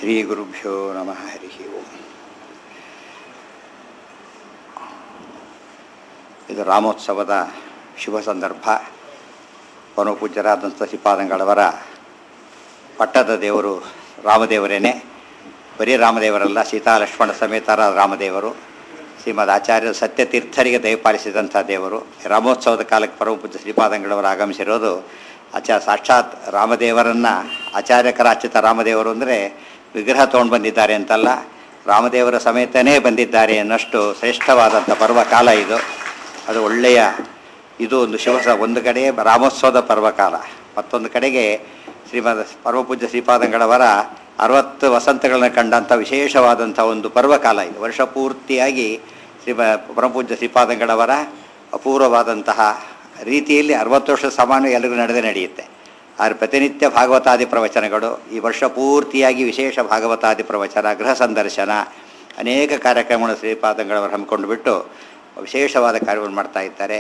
ಶ್ರೀಗುರುಭ್ಯೋ ನಮಃ ಹರಿ ಓಂ ಇದು ರಾಮೋತ್ಸವದ ಶುಭ ಸಂದರ್ಭ ಪರಮಪೂಜ್ಯರಾದಂಥ ಶ್ರೀಪಾದಂಗಳವರ ಪಟ್ಟದ ದೇವರು ರಾಮದೇವರೇನೆ ಬರೀ ರಾಮದೇವರಲ್ಲ ಸೀತಾ ಲಕ್ಷ್ಮಣ ಸಮೇತರಾದ ರಾಮದೇವರು ಶ್ರೀಮದ್ ಆಚಾರ್ಯ ಸತ್ಯತೀರ್ಥರಿಗೆ ದಯಪಾಲಿಸಿದಂಥ ದೇವರು ರಾಮೋತ್ಸವದ ಕಾಲಕ್ಕೆ ಪರಮಪೂಜ್ಯ ಶ್ರೀಪಾದಂಗಳವರು ಆಗಮಿಸಿರೋದು ಆಚಾರ ಸಾಕ್ಷಾತ್ ರಾಮದೇವರನ್ನು ಆಚಾರ್ಯಕರ ಅಚ್ಯುತ ರಾಮದೇವರು ಅಂದರೆ ವಿಗ್ರಹ ತೊಗೊಂಡು ಬಂದಿದ್ದಾರೆ ಅಂತಲ್ಲ ರಾಮದೇವರ ಸಮೇತನೇ ಬಂದಿದ್ದಾರೆ ಅನ್ನಷ್ಟು ಶ್ರೇಷ್ಠವಾದಂಥ ಪರ್ವಕಾಲ ಇದು ಅದು ಒಳ್ಳೆಯ ಇದು ಒಂದು ಶಿವಸ ಒಂದು ಕಡೆ ರಾಮೋತ್ಸವದ ಪರ್ವಕಾಲ ಮತ್ತೊಂದು ಕಡೆಗೆ ಶ್ರೀಮದ್ ಪರಮಪೂಜ್ಯ ಶ್ರೀಪಾದಂಗಳವರ ಅರವತ್ತು ವಸಂತಗಳನ್ನ ಕಂಡಂಥ ವಿಶೇಷವಾದಂಥ ಒಂದು ಪರ್ವಕಾಲ ಇದು ವರ್ಷ ಪೂರ್ತಿಯಾಗಿ ಶ್ರೀ ಪರಮಪೂಜ್ಯ ಶ್ರೀಪಾದಂಗಳವರ ಅಪೂರ್ವವಾದಂತಹ ರೀತಿಯಲ್ಲಿ ಅರವತ್ತು ವರ್ಷ ಸಾಮಾನ್ಯ ಎಲ್ಲರಿಗೂ ನಡೆದೇ ನಡೆಯುತ್ತೆ ಆದರೆ ಪ್ರತಿನಿತ್ಯ ಭಾಗವತಾದಿ ಪ್ರವಚನಗಳು ಈ ವರ್ಷ ಪೂರ್ತಿಯಾಗಿ ವಿಶೇಷ ಭಾಗವತಾದಿ ಪ್ರವಚನ ಗೃಹ ಸಂದರ್ಶನ ಅನೇಕ ಕಾರ್ಯಕ್ರಮಗಳು ಶ್ರೀಪಾದಂಗಳವರು ಹಮ್ಮಿಕೊಂಡು ಬಿಟ್ಟು ವಿಶೇಷವಾದ ಕಾರ್ಯವನ್ನು ಮಾಡ್ತಾ ಇದ್ದಾರೆ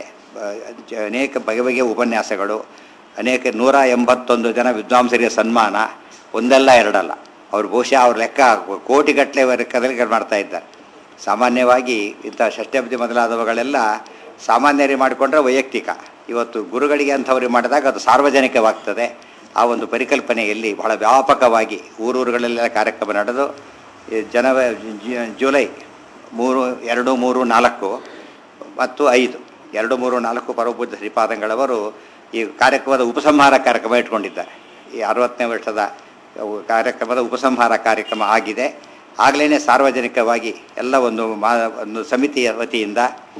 ಜ- ಅನೇಕ ಬಗೆ ಬಗೆಯ ಉಪನ್ಯಾಸಗಳು ಅನೇಕ ನೂರ ಎಂಬತ್ತೊಂದು ಜನ ವಿದ್ವಾಂಸರಿಗೆ ಸನ್ಮಾನ ಒಂದಲ್ಲ ಎರಡಲ್ಲ ಅವ್ರು ಬಹುಶಃ ಅವ್ರ ಲೆಕ್ಕ ಕೋಟಿಗಟ್ಟಲೆ ಲೆಕ್ಕದಲ್ಲಿ ಮಾಡ್ತಾ ಇದ್ದಾರೆ ಸಾಮಾನ್ಯವಾಗಿ ಇಂಥ ಷಷ್ಠಬ್ದಿ ಮೊದಲಾದವುಗಳೆಲ್ಲ ಸಾಮಾನ್ಯರಿಗೆ ಮಾಡಿಕೊಂಡ್ರೆ ವೈಯಕ್ತಿಕ ಇವತ್ತು ಗುರುಗಳಿಗೆ ಅಂಥವ್ರಿಗೆ ಮಾಡಿದಾಗ ಅದು ಸಾರ್ವಜನಿಕವಾಗ್ತದೆ ಆ ಒಂದು ಪರಿಕಲ್ಪನೆಯಲ್ಲಿ ಬಹಳ ವ್ಯಾಪಕವಾಗಿ ಊರೂರುಗಳಲ್ಲೆಲ್ಲ ಕಾರ್ಯಕ್ರಮ ನಡೆದು ಈ ಜನವ ಜು- ಜುಲೈ ಮೂರು ಎರಡು ಮೂರು ನಾಲ್ಕು ಮತ್ತು ಐದು ಎರಡು ಮೂರು ನಾಲ್ಕು ಪರಮಪೂಜ್ಯ ಶ್ರೀಪಾದಂಗಳವರು ಈ ಕಾರ್ಯಕ್ರಮದ ಉಪಸಂಹಾರ ಕಾರ್ಯಕ್ರಮ ಇಟ್ಕೊಂಡಿದ್ದಾರೆ ಈ ಅರವತ್ತನೇ ವರ್ಷದ ಅವು ಕಾರ್ಯಕ್ರಮದ ಉಪಸಂಹಾರ ಕಾರ್ಯಕ್ರಮ ಆಗಿದೆ ಆಗಲೇ ಸಾರ್ವಜನಿಕವಾಗಿ ಎಲ್ಲ ಒಂದು ಮಾ ಒಂದು ಸಮಿತಿಯ ವತಿಯಿಂದ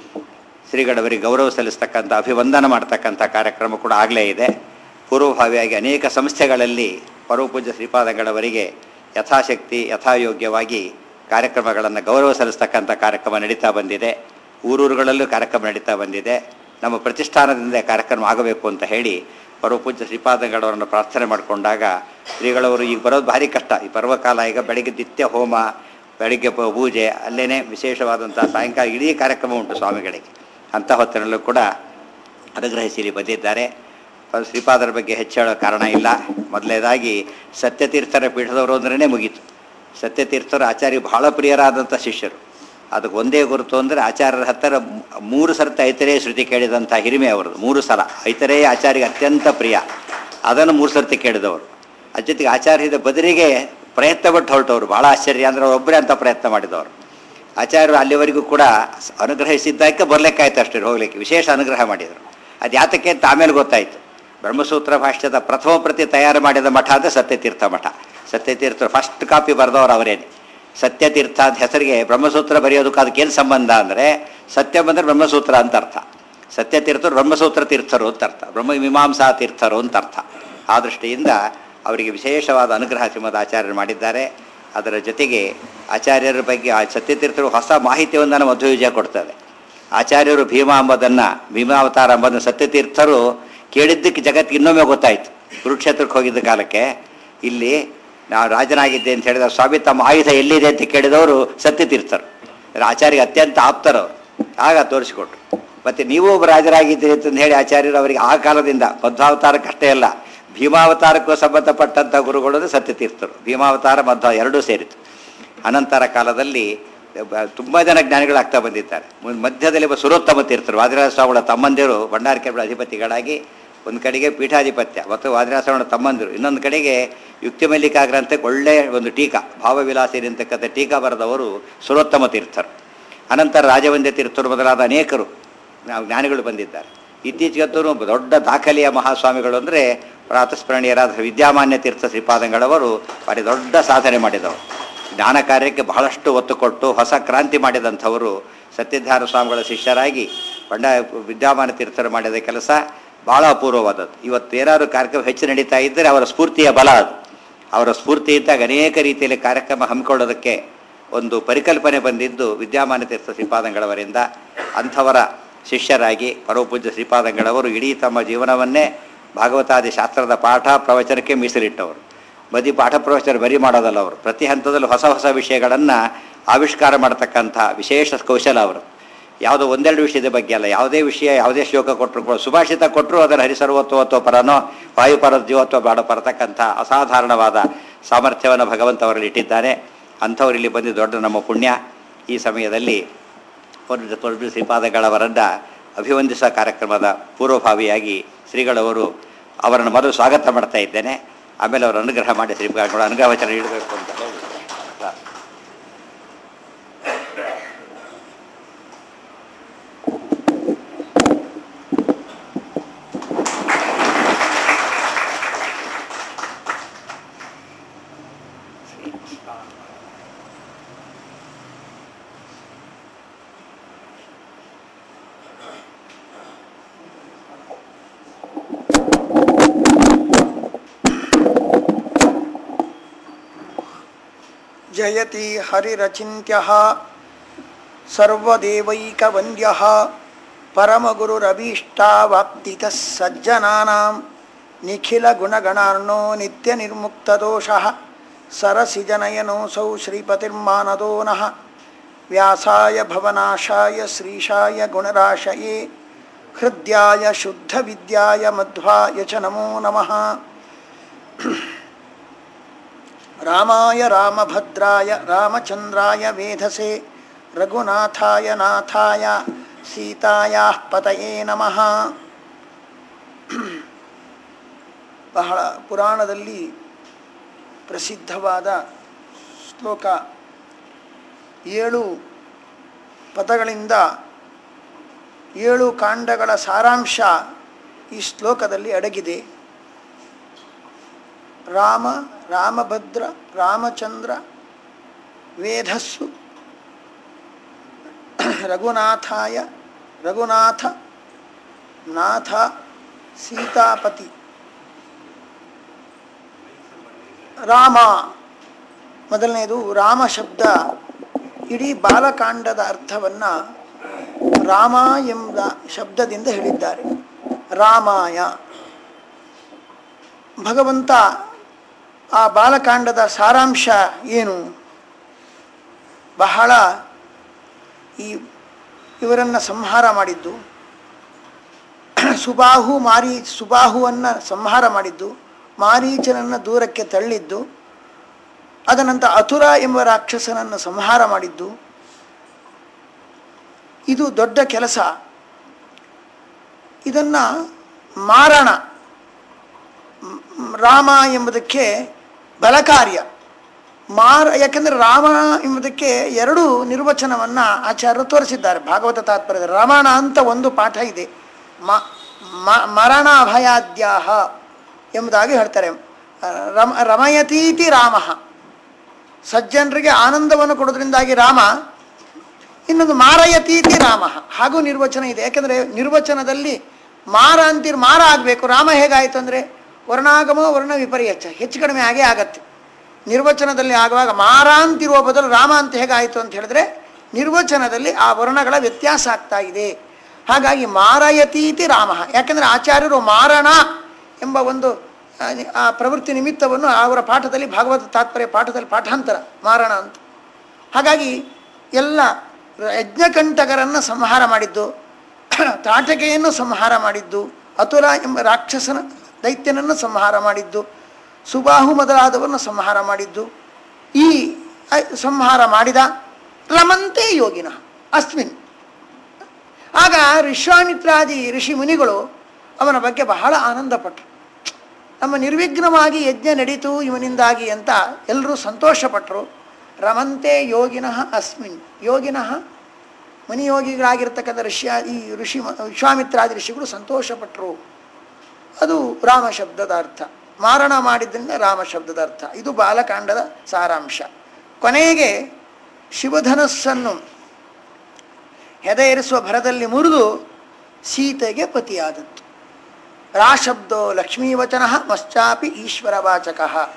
ಶ್ರೀಗಳವರಿಗೆ ಗೌರವ ಸಲ್ಲಿಸ್ತಕ್ಕಂಥ ಅಭಿವಂದನ ಮಾಡ್ತಕ್ಕಂಥ ಕಾರ್ಯಕ್ರಮ ಕೂಡ ಆಗಲೇ ಇದೆ ಪೂರ್ವಭಾವಿಯಾಗಿ ಅನೇಕ ಸಂಸ್ಥೆಗಳಲ್ಲಿ ಪರಮಪೂಜ್ಯ ಶ್ರೀಪಾದಗಳವರಿಗೆ ಯಥಾಶಕ್ತಿ ಯಥಾಯೋಗ್ಯವಾಗಿ ಕಾರ್ಯಕ್ರಮಗಳನ್ನು ಗೌರವ ಸಲ್ಲಿಸ್ತಕ್ಕಂಥ ಕಾರ್ಯಕ್ರಮ ನಡೀತಾ ಬಂದಿದೆ ಊರೂರುಗಳಲ್ಲೂ ಕಾರ್ಯಕ್ರಮ ನಡೀತಾ ಬಂದಿದೆ ನಮ್ಮ ಪ್ರತಿಷ್ಠಾನದಿಂದ ಕಾರ್ಯಕ್ರಮ ಆಗಬೇಕು ಅಂತ ಹೇಳಿ ಪರಮಪೂಜ್ಯ ಶ್ರೀಪಾದಗಳವರನ್ನು ಪ್ರಾರ್ಥನೆ ಮಾಡಿಕೊಂಡಾಗ ಶ್ರೀಗಳವರು ಈಗ ಬರೋದು ಭಾರಿ ಕಷ್ಟ ಈ ಪರ್ವಕಾಲ ಈಗ ಬೆಳಗ್ಗೆ ನಿತ್ಯ ಹೋಮ ಬೆಳಿಗ್ಗೆ ಪ- ಪೂಜೆ ಅಲ್ಲೇ ವಿಶೇಷವಾದಂಥ ಸಾಯಂಕಾಲ ಇಡೀ ಕಾರ್ಯಕ್ರಮ ಉಂಟು ಸ್ವಾಮಿಗಳಿಗೆ ಅಂಥ ಹೊತ್ತಿನಲ್ಲೂ ಕೂಡ ಅನುಗ್ರಹಿಸಿ ಇಲ್ಲಿ ಬಂದಿದ್ದಾರೆ ಅದು ಶ್ರೀಪಾದರ ಬಗ್ಗೆ ಹೆಚ್ಚು ಹೇಳೋ ಕಾರಣ ಇಲ್ಲ ಮೊದಲನೇದಾಗಿ ಸತ್ಯತೀರ್ಥರ ಪೀಠದವರು ಅಂದ್ರೇ ಮುಗೀತು ಸತ್ಯತೀರ್ಥರು ಆಚಾರ್ಯ ಬಹಳ ಪ್ರಿಯರಾದಂಥ ಶಿಷ್ಯರು ಅದಕ್ಕೆ ಒಂದೇ ಗುರುತು ಅಂದರೆ ಆಚಾರ್ಯರ ಹತ್ತಿರ ಮೂ- ಮೂರು ಸರ್ತಿ ಐತರೇಯ ಶ್ರುತಿ ಕೇಳಿದಂಥ ಹಿರಿಮೆ ಅವರದು ಮೂರು ಸಲ ಐತರೇಯ ಆಚಾರ್ಯಗೆ ಅತ್ಯಂತ ಪ್ರಿಯ ಅದನ್ನು ಮೂರು ಸರ್ತಿ ಕೇಳಿದವರು ಅದ್ರ ಜೊತೆಗೆ ಆಚಾರ್ಯದ ಬದಲಿಗೆ ಪ್ರಯತ್ನ ಪಟ್ಟು ಹೊರಟವರು ಭಾಳ ಆಶ್ಚರ್ಯ ಅಂದರೆ ಒಬ್ಬರೇ ಅಂತ ಪ್ರಯತ್ನ ಮಾಡಿದವರು ಆಚಾರ್ಯರು ಅಲ್ಲಿವರೆಗೂ ಕೂಡ ಸ- ಅನುಗ್ರಹಿಸಿದ್ದಕ್ಕೆ ಬರ್ಲಿಕ್ಕಾಯ್ತು ಅಷ್ಟೇ ಹೋಗ್ಲಿಕ್ಕೆ ವಿಶೇಷ ಅನುಗ್ರಹ ಮಾಡಿದರು ಅದು ಯಾತಕ್ಕೆ ಅಂತ ಆಮೇಲೆ ಗೊತ್ತಾಯಿತು ಬ್ರಹ್ಮಸೂತ್ರ ಭಾಷ್ಯದ ಪ್ರಥಮ ಪ್ರತಿ ತಯಾರು ಮಾಡಿದ ಮಠ ಅಂದರೆ ಸತ್ಯತೀರ್ಥ ಮಠ ಸತ್ಯತೀರ್ಥರು ಫಸ್ಟ್ ಕಾಪಿ ಬರೆದವರು ಅವರೇನೆ ಸತ್ಯತೀರ್ಥ ಅಂತ ಹೆಸರಿಗೆ ಬ್ರಹ್ಮಸೂತ್ರ ಬರೆಯೋದಕ್ಕೆ ಅದಕ್ಕೇನು ಸಂಬಂಧ ಅಂದರೆ ಸತ್ಯ ಬಂದರೆ ಬ್ರಹ್ಮಸೂತ್ರ ಅಂತ ಅರ್ಥ ಸತ್ಯತೀರ್ಥರು ಬ್ರಹ್ಮಸೂತ್ರ ತೀರ್ಥರು ಅಂತ ಅರ್ಥ ಬ್ರಹ್ಮ ಮೀಮಾಂಸಾ ತೀರ್ಥರು ಅಂತ ಅರ್ಥ ಆ ದೃಷ್ಟಿಯಿಂದ ಅವರಿಗೆ ವಿಶೇಷವಾದ ಅನುಗ್ರಹ ಶ್ರೀಮದ್ ಆಚಾರ್ಯರು ಮಾಡಿದ್ದಾರೆ ಅದರ ಜೊತೆಗೆ ಆಚಾರ್ಯರ ಬಗ್ಗೆ ಆ ಸತ್ಯತೀರ್ಥರು ಹೊಸ ಮಾಹಿತಿಯೊಂದನ್ನು ಮಧ್ವವಿಜಯ ಕೊಡ್ತದೆ ಆಚಾರ್ಯರು ಭೀಮಾ ಎಂಬುದನ್ನು ಭೀಮಾವತಾರ ಎಂಬುದನ್ನು ಸತ್ಯತೀರ್ಥರು ಕೇಳಿದ್ದಕ್ಕೆ ಜಗತ್ತಿಗೆ ಇನ್ನೊಮ್ಮೆ ಗೊತ್ತಾಯಿತು ಕುರುಕ್ಷೇತ್ರಕ್ಕೆ ಹೋಗಿದ್ದ ಕಾಲಕ್ಕೆ ಇಲ್ಲಿ ನಾವು ರಾಜನಾಗಿದ್ದೆ ಅಂತ ಹೇಳಿದ ಸ್ವಾಮಿ ತಮ್ಮ ಆಯುಧ ಎಲ್ಲಿದೆ ಅಂತ ಕೇಳಿದವರು ಸತ್ಯತೀರ್ಥರು ಅಂದ್ರೆ ಆಚಾರ್ಯಗೆ ಅತ್ಯಂತ ಆಪ್ತರವರು ಆಗ ತೋರಿಸಿಕೊಟ್ರು ಮತ್ತು ನೀವು ಒಬ್ಬ ರಾಜರಾಗಿದ್ದೀರಿ ಅಂತ ಹೇಳಿ ಆಚಾರ್ಯರು ಅವರಿಗೆ ಆ ಕಾಲದಿಂದ ಮಧ್ವಾವತಾರಕ್ಕಷ್ಟೇ ಅಲ್ಲ ಭೀಮಾವತಾರಕ್ಕೂ ಸಂಬಂಧಪಟ್ಟಂಥ ಗುರುಗಳು ಅಂದ್ರೆ ಸತ್ಯತೀರ್ಥರು ಭೀಮಾವತಾರ ಮಧ್ವ ಎರಡೂ ಸೇರಿತು ಅನಂತರ ಕಾಲದಲ್ಲಿ ತುಂಬ ಜನ ಜ್ಞಾನಿಗಳಾಗ್ತಾ ಬಂದಿದ್ದಾರೆ ಮುಂದ್ ಮಧ್ಯದಲ್ಲಿ ಒಬ್ಬ ಸುರೋತ್ತಮ ತೀರ್ಥರು ವಾದಿರಾಜ ಸ್ವಾಮಿಗಳ ತಮ್ಮಂದಿರು ಭಂಡಾರಕೆಗಳ ಅಧಿಪತಿಗಳಾಗಿ ಒಂದು ಕಡೆಗೆ ಪೀಠಾಧಿಪತ್ಯ ಮತ್ತು ವಾದಿರಾಜ ಸ್ವಾಮಿಗಳ ತಮ್ಮಂದಿರು ಇನ್ನೊಂದು ಕಡೆಗೆ ಯುಕ್ತಿ ಮಲ್ಲಿಕಾ ಗ್ರಂಥಕ್ಕೆ ಒಳ್ಳೆಯ ಒಂದು ಟೀಕಾ ಭಾವವಿಲಾಸಿನಿ ಅಂತಕ್ಕಂಥ ಟೀಕಾ ಬರೆದವರು ಸುರೋತ್ತಮ ತೀರ್ಥರು ಅನಂತರ ರಾಜವಂದ್ಯ ತೀರ್ಥರು ಮೊದಲಾದ ಅನೇಕರು ನಾವು ಜ್ಞಾನಿಗಳು ಬಂದಿದ್ದಾರೆ ಇತ್ತೀಚೆಗಂತೂ ದೊಡ್ಡ ದಾಖಲೆಯ ಮಹಾಸ್ವಾಮಿಗಳು ಅಂದರೆ ಪ್ರಾತಸ್ಮರಣೀಯರಾದ ವಿದ್ಯಾಮಾನ್ಯ ತೀರ್ಥ ಶ್ರೀಪಾದಂಗಳವರು ಭಾರಿ ದೊಡ್ಡ ಸಾಧನೆ ಮಾಡಿದವರು ಜ್ಞಾನ ಕಾರ್ಯಕ್ಕೆ ಬಹಳಷ್ಟು ಒತ್ತು ಕೊಟ್ಟು ಹೊಸ ಕ್ರಾಂತಿ ಮಾಡಿದಂಥವರು ಸತ್ಯಧಾರ ಸ್ವಾಮಿಗಳ ಶಿಷ್ಯರಾಗಿ ಬಂಡ ವಿದ್ಯಾಮಾನ್ಯ ತೀರ್ಥರು ಮಾಡಿದ ಕೆಲಸ ಭಾಳ ಅಪೂರ್ವವಾದದ್ದು ಇವತ್ತು ಏನಾದ್ರು ಕಾರ್ಯಕ್ರಮ ಹೆಚ್ಚು ನಡೀತಾ ಇದ್ದರೆ ಅವರ ಸ್ಫೂರ್ತಿಯ ಬಲ ಅದು ಅವರ ಸ್ಫೂರ್ತಿ ಇದ್ದಾಗ ಅನೇಕ ರೀತಿಯಲ್ಲಿ ಕಾರ್ಯಕ್ರಮ ಹಮ್ಮಿಕೊಳ್ಳೋದಕ್ಕೆ ಒಂದು ಪರಿಕಲ್ಪನೆ ಬಂದಿದ್ದು ವಿದ್ಯಾಮಾನ್ಯ ತೀರ್ಥ ಶ್ರೀಪಾದಂಗಳವರಿಂದ ಅಂಥವರ ಶಿಷ್ಯರಾಗಿ ಪರಮಪೂಜ್ಯ ಶ್ರೀಪಾದಂಗಳವರು ಇಡೀ ತಮ್ಮ ಜೀವನವನ್ನೇ ಭಾಗವತಾದಿ ಶಾಸ್ತ್ರದ ಪಾಠ ಪ್ರವಚನಕ್ಕೆ ಮೀಸಲಿಟ್ಟವರು ಬದಿ ಪಾಠ ಪ್ರವಚನ ಬರಿ ಮಾಡೋದಲ್ಲ ಅವರು ಪ್ರತಿ ಹಂತದಲ್ಲೂ ಹೊಸ ಹೊಸ ವಿಷಯಗಳನ್ನು ಆವಿಷ್ಕಾರ ಮಾಡತಕ್ಕಂಥ ವಿಶೇಷ ಕೌಶಲ ಅವರು ಯಾವುದೋ ಒಂದೆರಡು ವಿಷಯದ ಬಗ್ಗೆ ಅಲ್ಲ ಯಾವುದೇ ವಿಷಯ ಯಾವುದೇ ಶ್ಲೋಕ ಕೊಟ್ಟರು ಕೂಡ ಸುಭಾಷಿತ ಕೊಟ್ಟರು ಅದನ್ನು ಹರಿಸರ್ವತ್ವತ್ವ ಪರನೋ ವಾಯುಪರ ಜೀವತ್ವ ಬೇಡ ಬರತಕ್ಕಂಥ ಅಸಾಧಾರಣವಾದ ಸಾಮರ್ಥ್ಯವನ್ನು ಭಗವಂತ ಅವರಲ್ಲಿ ಇಟ್ಟಿದ್ದಾನೆ ಅಂಥವ್ರು ಇಲ್ಲಿ ಬಂದು ದೊಡ್ಡ ನಮ್ಮ ಪುಣ್ಯ ಈ ಸಮಯದಲ್ಲಿ ಒಂದು ದೊಡ್ಡ ಶ್ರೀಪಾದಗಳವರನ್ನು ಅಭಿವಂದಿಸುವ ಕಾರ್ಯಕ್ರಮದ ಪೂರ್ವಭಾವಿಯಾಗಿ ಶ್ರೀಗಳವರು ಅವರನ್ನು ಮೊದಲು ಸ್ವಾಗತ ಮಾಡ್ತಾ ಇದ್ದೇನೆ ಆಮೇಲೆ ಅವರು ಅನುಗ್ರಹ ಮಾಡಿ ಶ್ರೀಪಾದಗಳು ಅನುಗ್ರಹ ವಚನ ನೀಡಬೇಕು ಅಂತ ಹೇಳಿ ಜಯತಿ ಹರಿರಚಿತ್ಯ ಸರ್ವದೇವೈಕವಂದ್ಯ ಪರಮಗುರುರಭೀಷ್ಟಾವಾಪ್ತಿತ ಸಜ್ಜನಾನಾಂ ನಿಖಿಲ ಗುಣಗಣಾರ್ಣೋ ನಿತ್ಯ ನಿರ್ಮುಕ್ತದೋಷ ಸರಸಿಜನಯನೋಸೌ ಶ್ರೀಪತಿರ್ಮಾನದೋ ನಃ ವ್ಯಾಸಾಯ ಭವನಾಶಾಯ ಶ್ರೀಶಾಯ ಗುಣರಾಶಯೇ ಹೃದ್ಯಾಯ ಶುದ್ಧವಿದ್ಯಾಯ ಮಧ್ವಾಯ ಚ ನಮೋ ನಮಃ ರಾಮಾಯ ರಾಮಭದ್ರಾಯ ರಾಮಚಂದ್ರಾಯ ವೇಧಸೆ ರಘುನಾಥಾಯ ನಾಥಾಯ ಸೀತಾಯಾ ಪತಯೇ ನಮಃ ಬಹಳ ಪುರಾಣದಲ್ಲಿ ಪ್ರಸಿದ್ಧವಾದ ಶ್ಲೋಕ ಏಳು ಪದಗಳಿಂದ ಏಳು ಕಾಂಡಗಳ ಸಾರಾಂಶ ಈ ಶ್ಲೋಕದಲ್ಲಿ ಅಡಗಿದೆ ರಾಮ ರಾಮಭದ್ರ ರಾಮಚಂದ್ರ ವೇಧಸ್ಸು ರಘುನಾಥಾಯ ರಘುನಾಥ ನಾಥ ಸೀತಾಪತಿ ರಾಮ ಮೊದಲನೇದು ರಾಮ ಶಬ್ದ ಇಡೀ ಬಾಲಕಾಂಡದ ಅರ್ಥವನ್ನು ರಾಮ ಎಂಬ ಶಬ್ದದಿಂದ ಹೇಳಿದ್ದಾರೆ ರಾಮಾಯ ಭಗವಂತ ಆ ಬಾಲಕಾಂಡದ ಸಾರಾಂಶ ಏನು ಬಹಳ ಈ ಇವರನ್ನು ಸಂಹಾರ ಮಾಡಿದ್ದು ಸುಬಾಹು ಮಾರಿ ಸುಬಾಹುವನ್ನು ಸಂಹಾರ ಮಾಡಿದ್ದು ಮಾರೀಚನನ್ನು ದೂರಕ್ಕೆ ತಳ್ಳಿದ್ದು ಅದನಂತರ ಅತುರ ಎಂಬ ರಾಕ್ಷಸನನ್ನು ಸಂಹಾರ ಮಾಡಿದ್ದು ಇದು ದೊಡ್ಡ ಕೆಲಸ ಇದನ್ನು ಮಾರಣ ರಾಮ ಎಂಬುದಕ್ಕೆ ಬಲಕಾರ್ಯ ಮಾರ ಯಾಕೆಂದರೆ ರಾಮ ಎಂಬುದಕ್ಕೆ ಎರಡು ನಿರ್ವಚನವನ್ನು ಆಚಾರ್ಯರು ತೋರಿಸಿದ್ದಾರೆ ಭಾಗವತ ತಾತ್ಪರ್ಯದ ರಮಣ ಅಂತ ಒಂದು ಪಾಠ ಇದೆ ಮ ಮ- ಮರಣ ಅಭಯಾದ್ಯಾಹ ಎಂಬುದಾಗಿ ಹೇಳ್ತಾರೆ ರಮ ರಮಯತೀತಿ ರಾಮ ಸಜ್ಜನರಿಗೆ ಆನಂದವನ್ನು ಕೊಡೋದ್ರಿಂದಾಗಿ ರಾಮ ಇನ್ನೊಂದು ಮಾರಯತೀತಿ ರಾಮ ಹಾಗೂ ನಿರ್ವಚನ ಇದೆ ಯಾಕೆಂದರೆ ನಿರ್ವಚನದಲ್ಲಿ ಮಾರ ಅಂತೀರ್ ಮಾರ ಆಗಬೇಕು ರಾಮ ಹೇಗಾಯಿತು ಅಂದರೆ ವರ್ಣಾಗಮ ವರ್ಣ ವಿಪರ್ಯಚ ಹೆಚ್ಚು ಕಡಿಮೆ ಆಗೇ ಆಗತ್ತೆ ನಿರ್ವಚನದಲ್ಲಿ ಆಗುವಾಗ ಮಾರ ಅಂತಿರುವ ಬದಲು ರಾಮ ಅಂತ ಹೇಗಾಯಿತು ಅಂತ ಹೇಳಿದ್ರೆ ನಿರ್ವಚನದಲ್ಲಿ ಆ ವರ್ಣಗಳ ವ್ಯತ್ಯಾಸ ಆಗ್ತಾ ಇದೆ ಹಾಗಾಗಿ ಮಾರಯತೀತಿ ರಾಮ ಯಾಕೆಂದರೆ ಆಚಾರ್ಯರು ಮಾರಣ ಎಂಬ ಒಂದು ಆ, ಆ ಪ್ರವೃತ್ತಿ ನಿಮಿತ್ತವನ್ನು ಅವರ ಪಾಠದಲ್ಲಿ ಭಾಗವತ ತಾತ್ಪರ್ಯ ಪಾಠದಲ್ಲಿ ಪಾಠಾಂತರ ಮಾರಣ ಅಂತ ಹಾಗಾಗಿ ಎಲ್ಲ ಯಜ್ಞಕಂಟಕರನ್ನು ಸಂಹಾರ ಮಾಡಿದ್ದು ತಾಟಕೆಯನ್ನು ಸಂಹಾರ ಮಾಡಿದ್ದು ಅತುರ ಎಂಬ ರಾಕ್ಷಸನ ದೈತ್ಯನನ್ನು ಸಂಹಾರ ಮಾಡಿದ್ದು ಸುಬಾಹು ಮೊದಲಾದವನ್ನು ಸಂಹಾರ ಮಾಡಿದ್ದು ಈ ಅ- ಸಂಹಾರ ಮಾಡಿದ ರಮಂತೆ ಯೋಗಿನ ಅಸ್ಮಿನ್ ಆಗ ವಿಶ್ವಾಮಿತ್ರಾದಿ ಋಷಿ ಮುನಿಗಳು ಅವನ ಬಗ್ಗೆ ಬಹಳ ಆನಂದಪಟ್ಟರು ನಮ್ಮ ನಿರ್ವಿಘ್ನವಾಗಿ ಯಜ್ಞ ನಡೀತು ಇವನಿಂದಾಗಿ ಅಂತ ಎಲ್ಲರೂ ಸಂತೋಷಪಟ್ಟರು ರಮಂತೆ ಯೋಗಿನಃ ಅಸ್ಮಿನ್ ಯೋಗಿನಃ ಮುನಿಯೋಗಿಗಳಾಗಿರ್ತಕ್ಕಂಥ ಋಷಿಯ ಈ ಋಷಿ ವಿಶ್ವಾಮಿತ್ರಾದಿ ಋಷಿಗಳು ಸಂತೋಷಪಟ್ಟರು ಅದು ರಾಮ ಶಬ್ದದ ಅರ್ಥ ಮಾರಣ ಮಾಡಿದ್ದರಿಂದ ರಾಮ ಶಬ್ದದ ಅರ್ಥ ಇದು ಬಾಲಕಾಂಡದ ಸಾರಾಂಶ ಕೊನೆಗೆ ಶಿವಧನಸ್ಸನ್ನು ಹೆದೆ ಇರಿಸುವ ಭರದಲ್ಲಿ ಮುರಿದು ಸೀತೆಗೆ ಪತಿಯಾದದ್ದು ರಾ ಶಬ್ದೋ ಲಕ್ಷ್ಮೀವಚನ ಮಶ್ಚಾಪಿ ಈಶ್ವರವಾಚಕ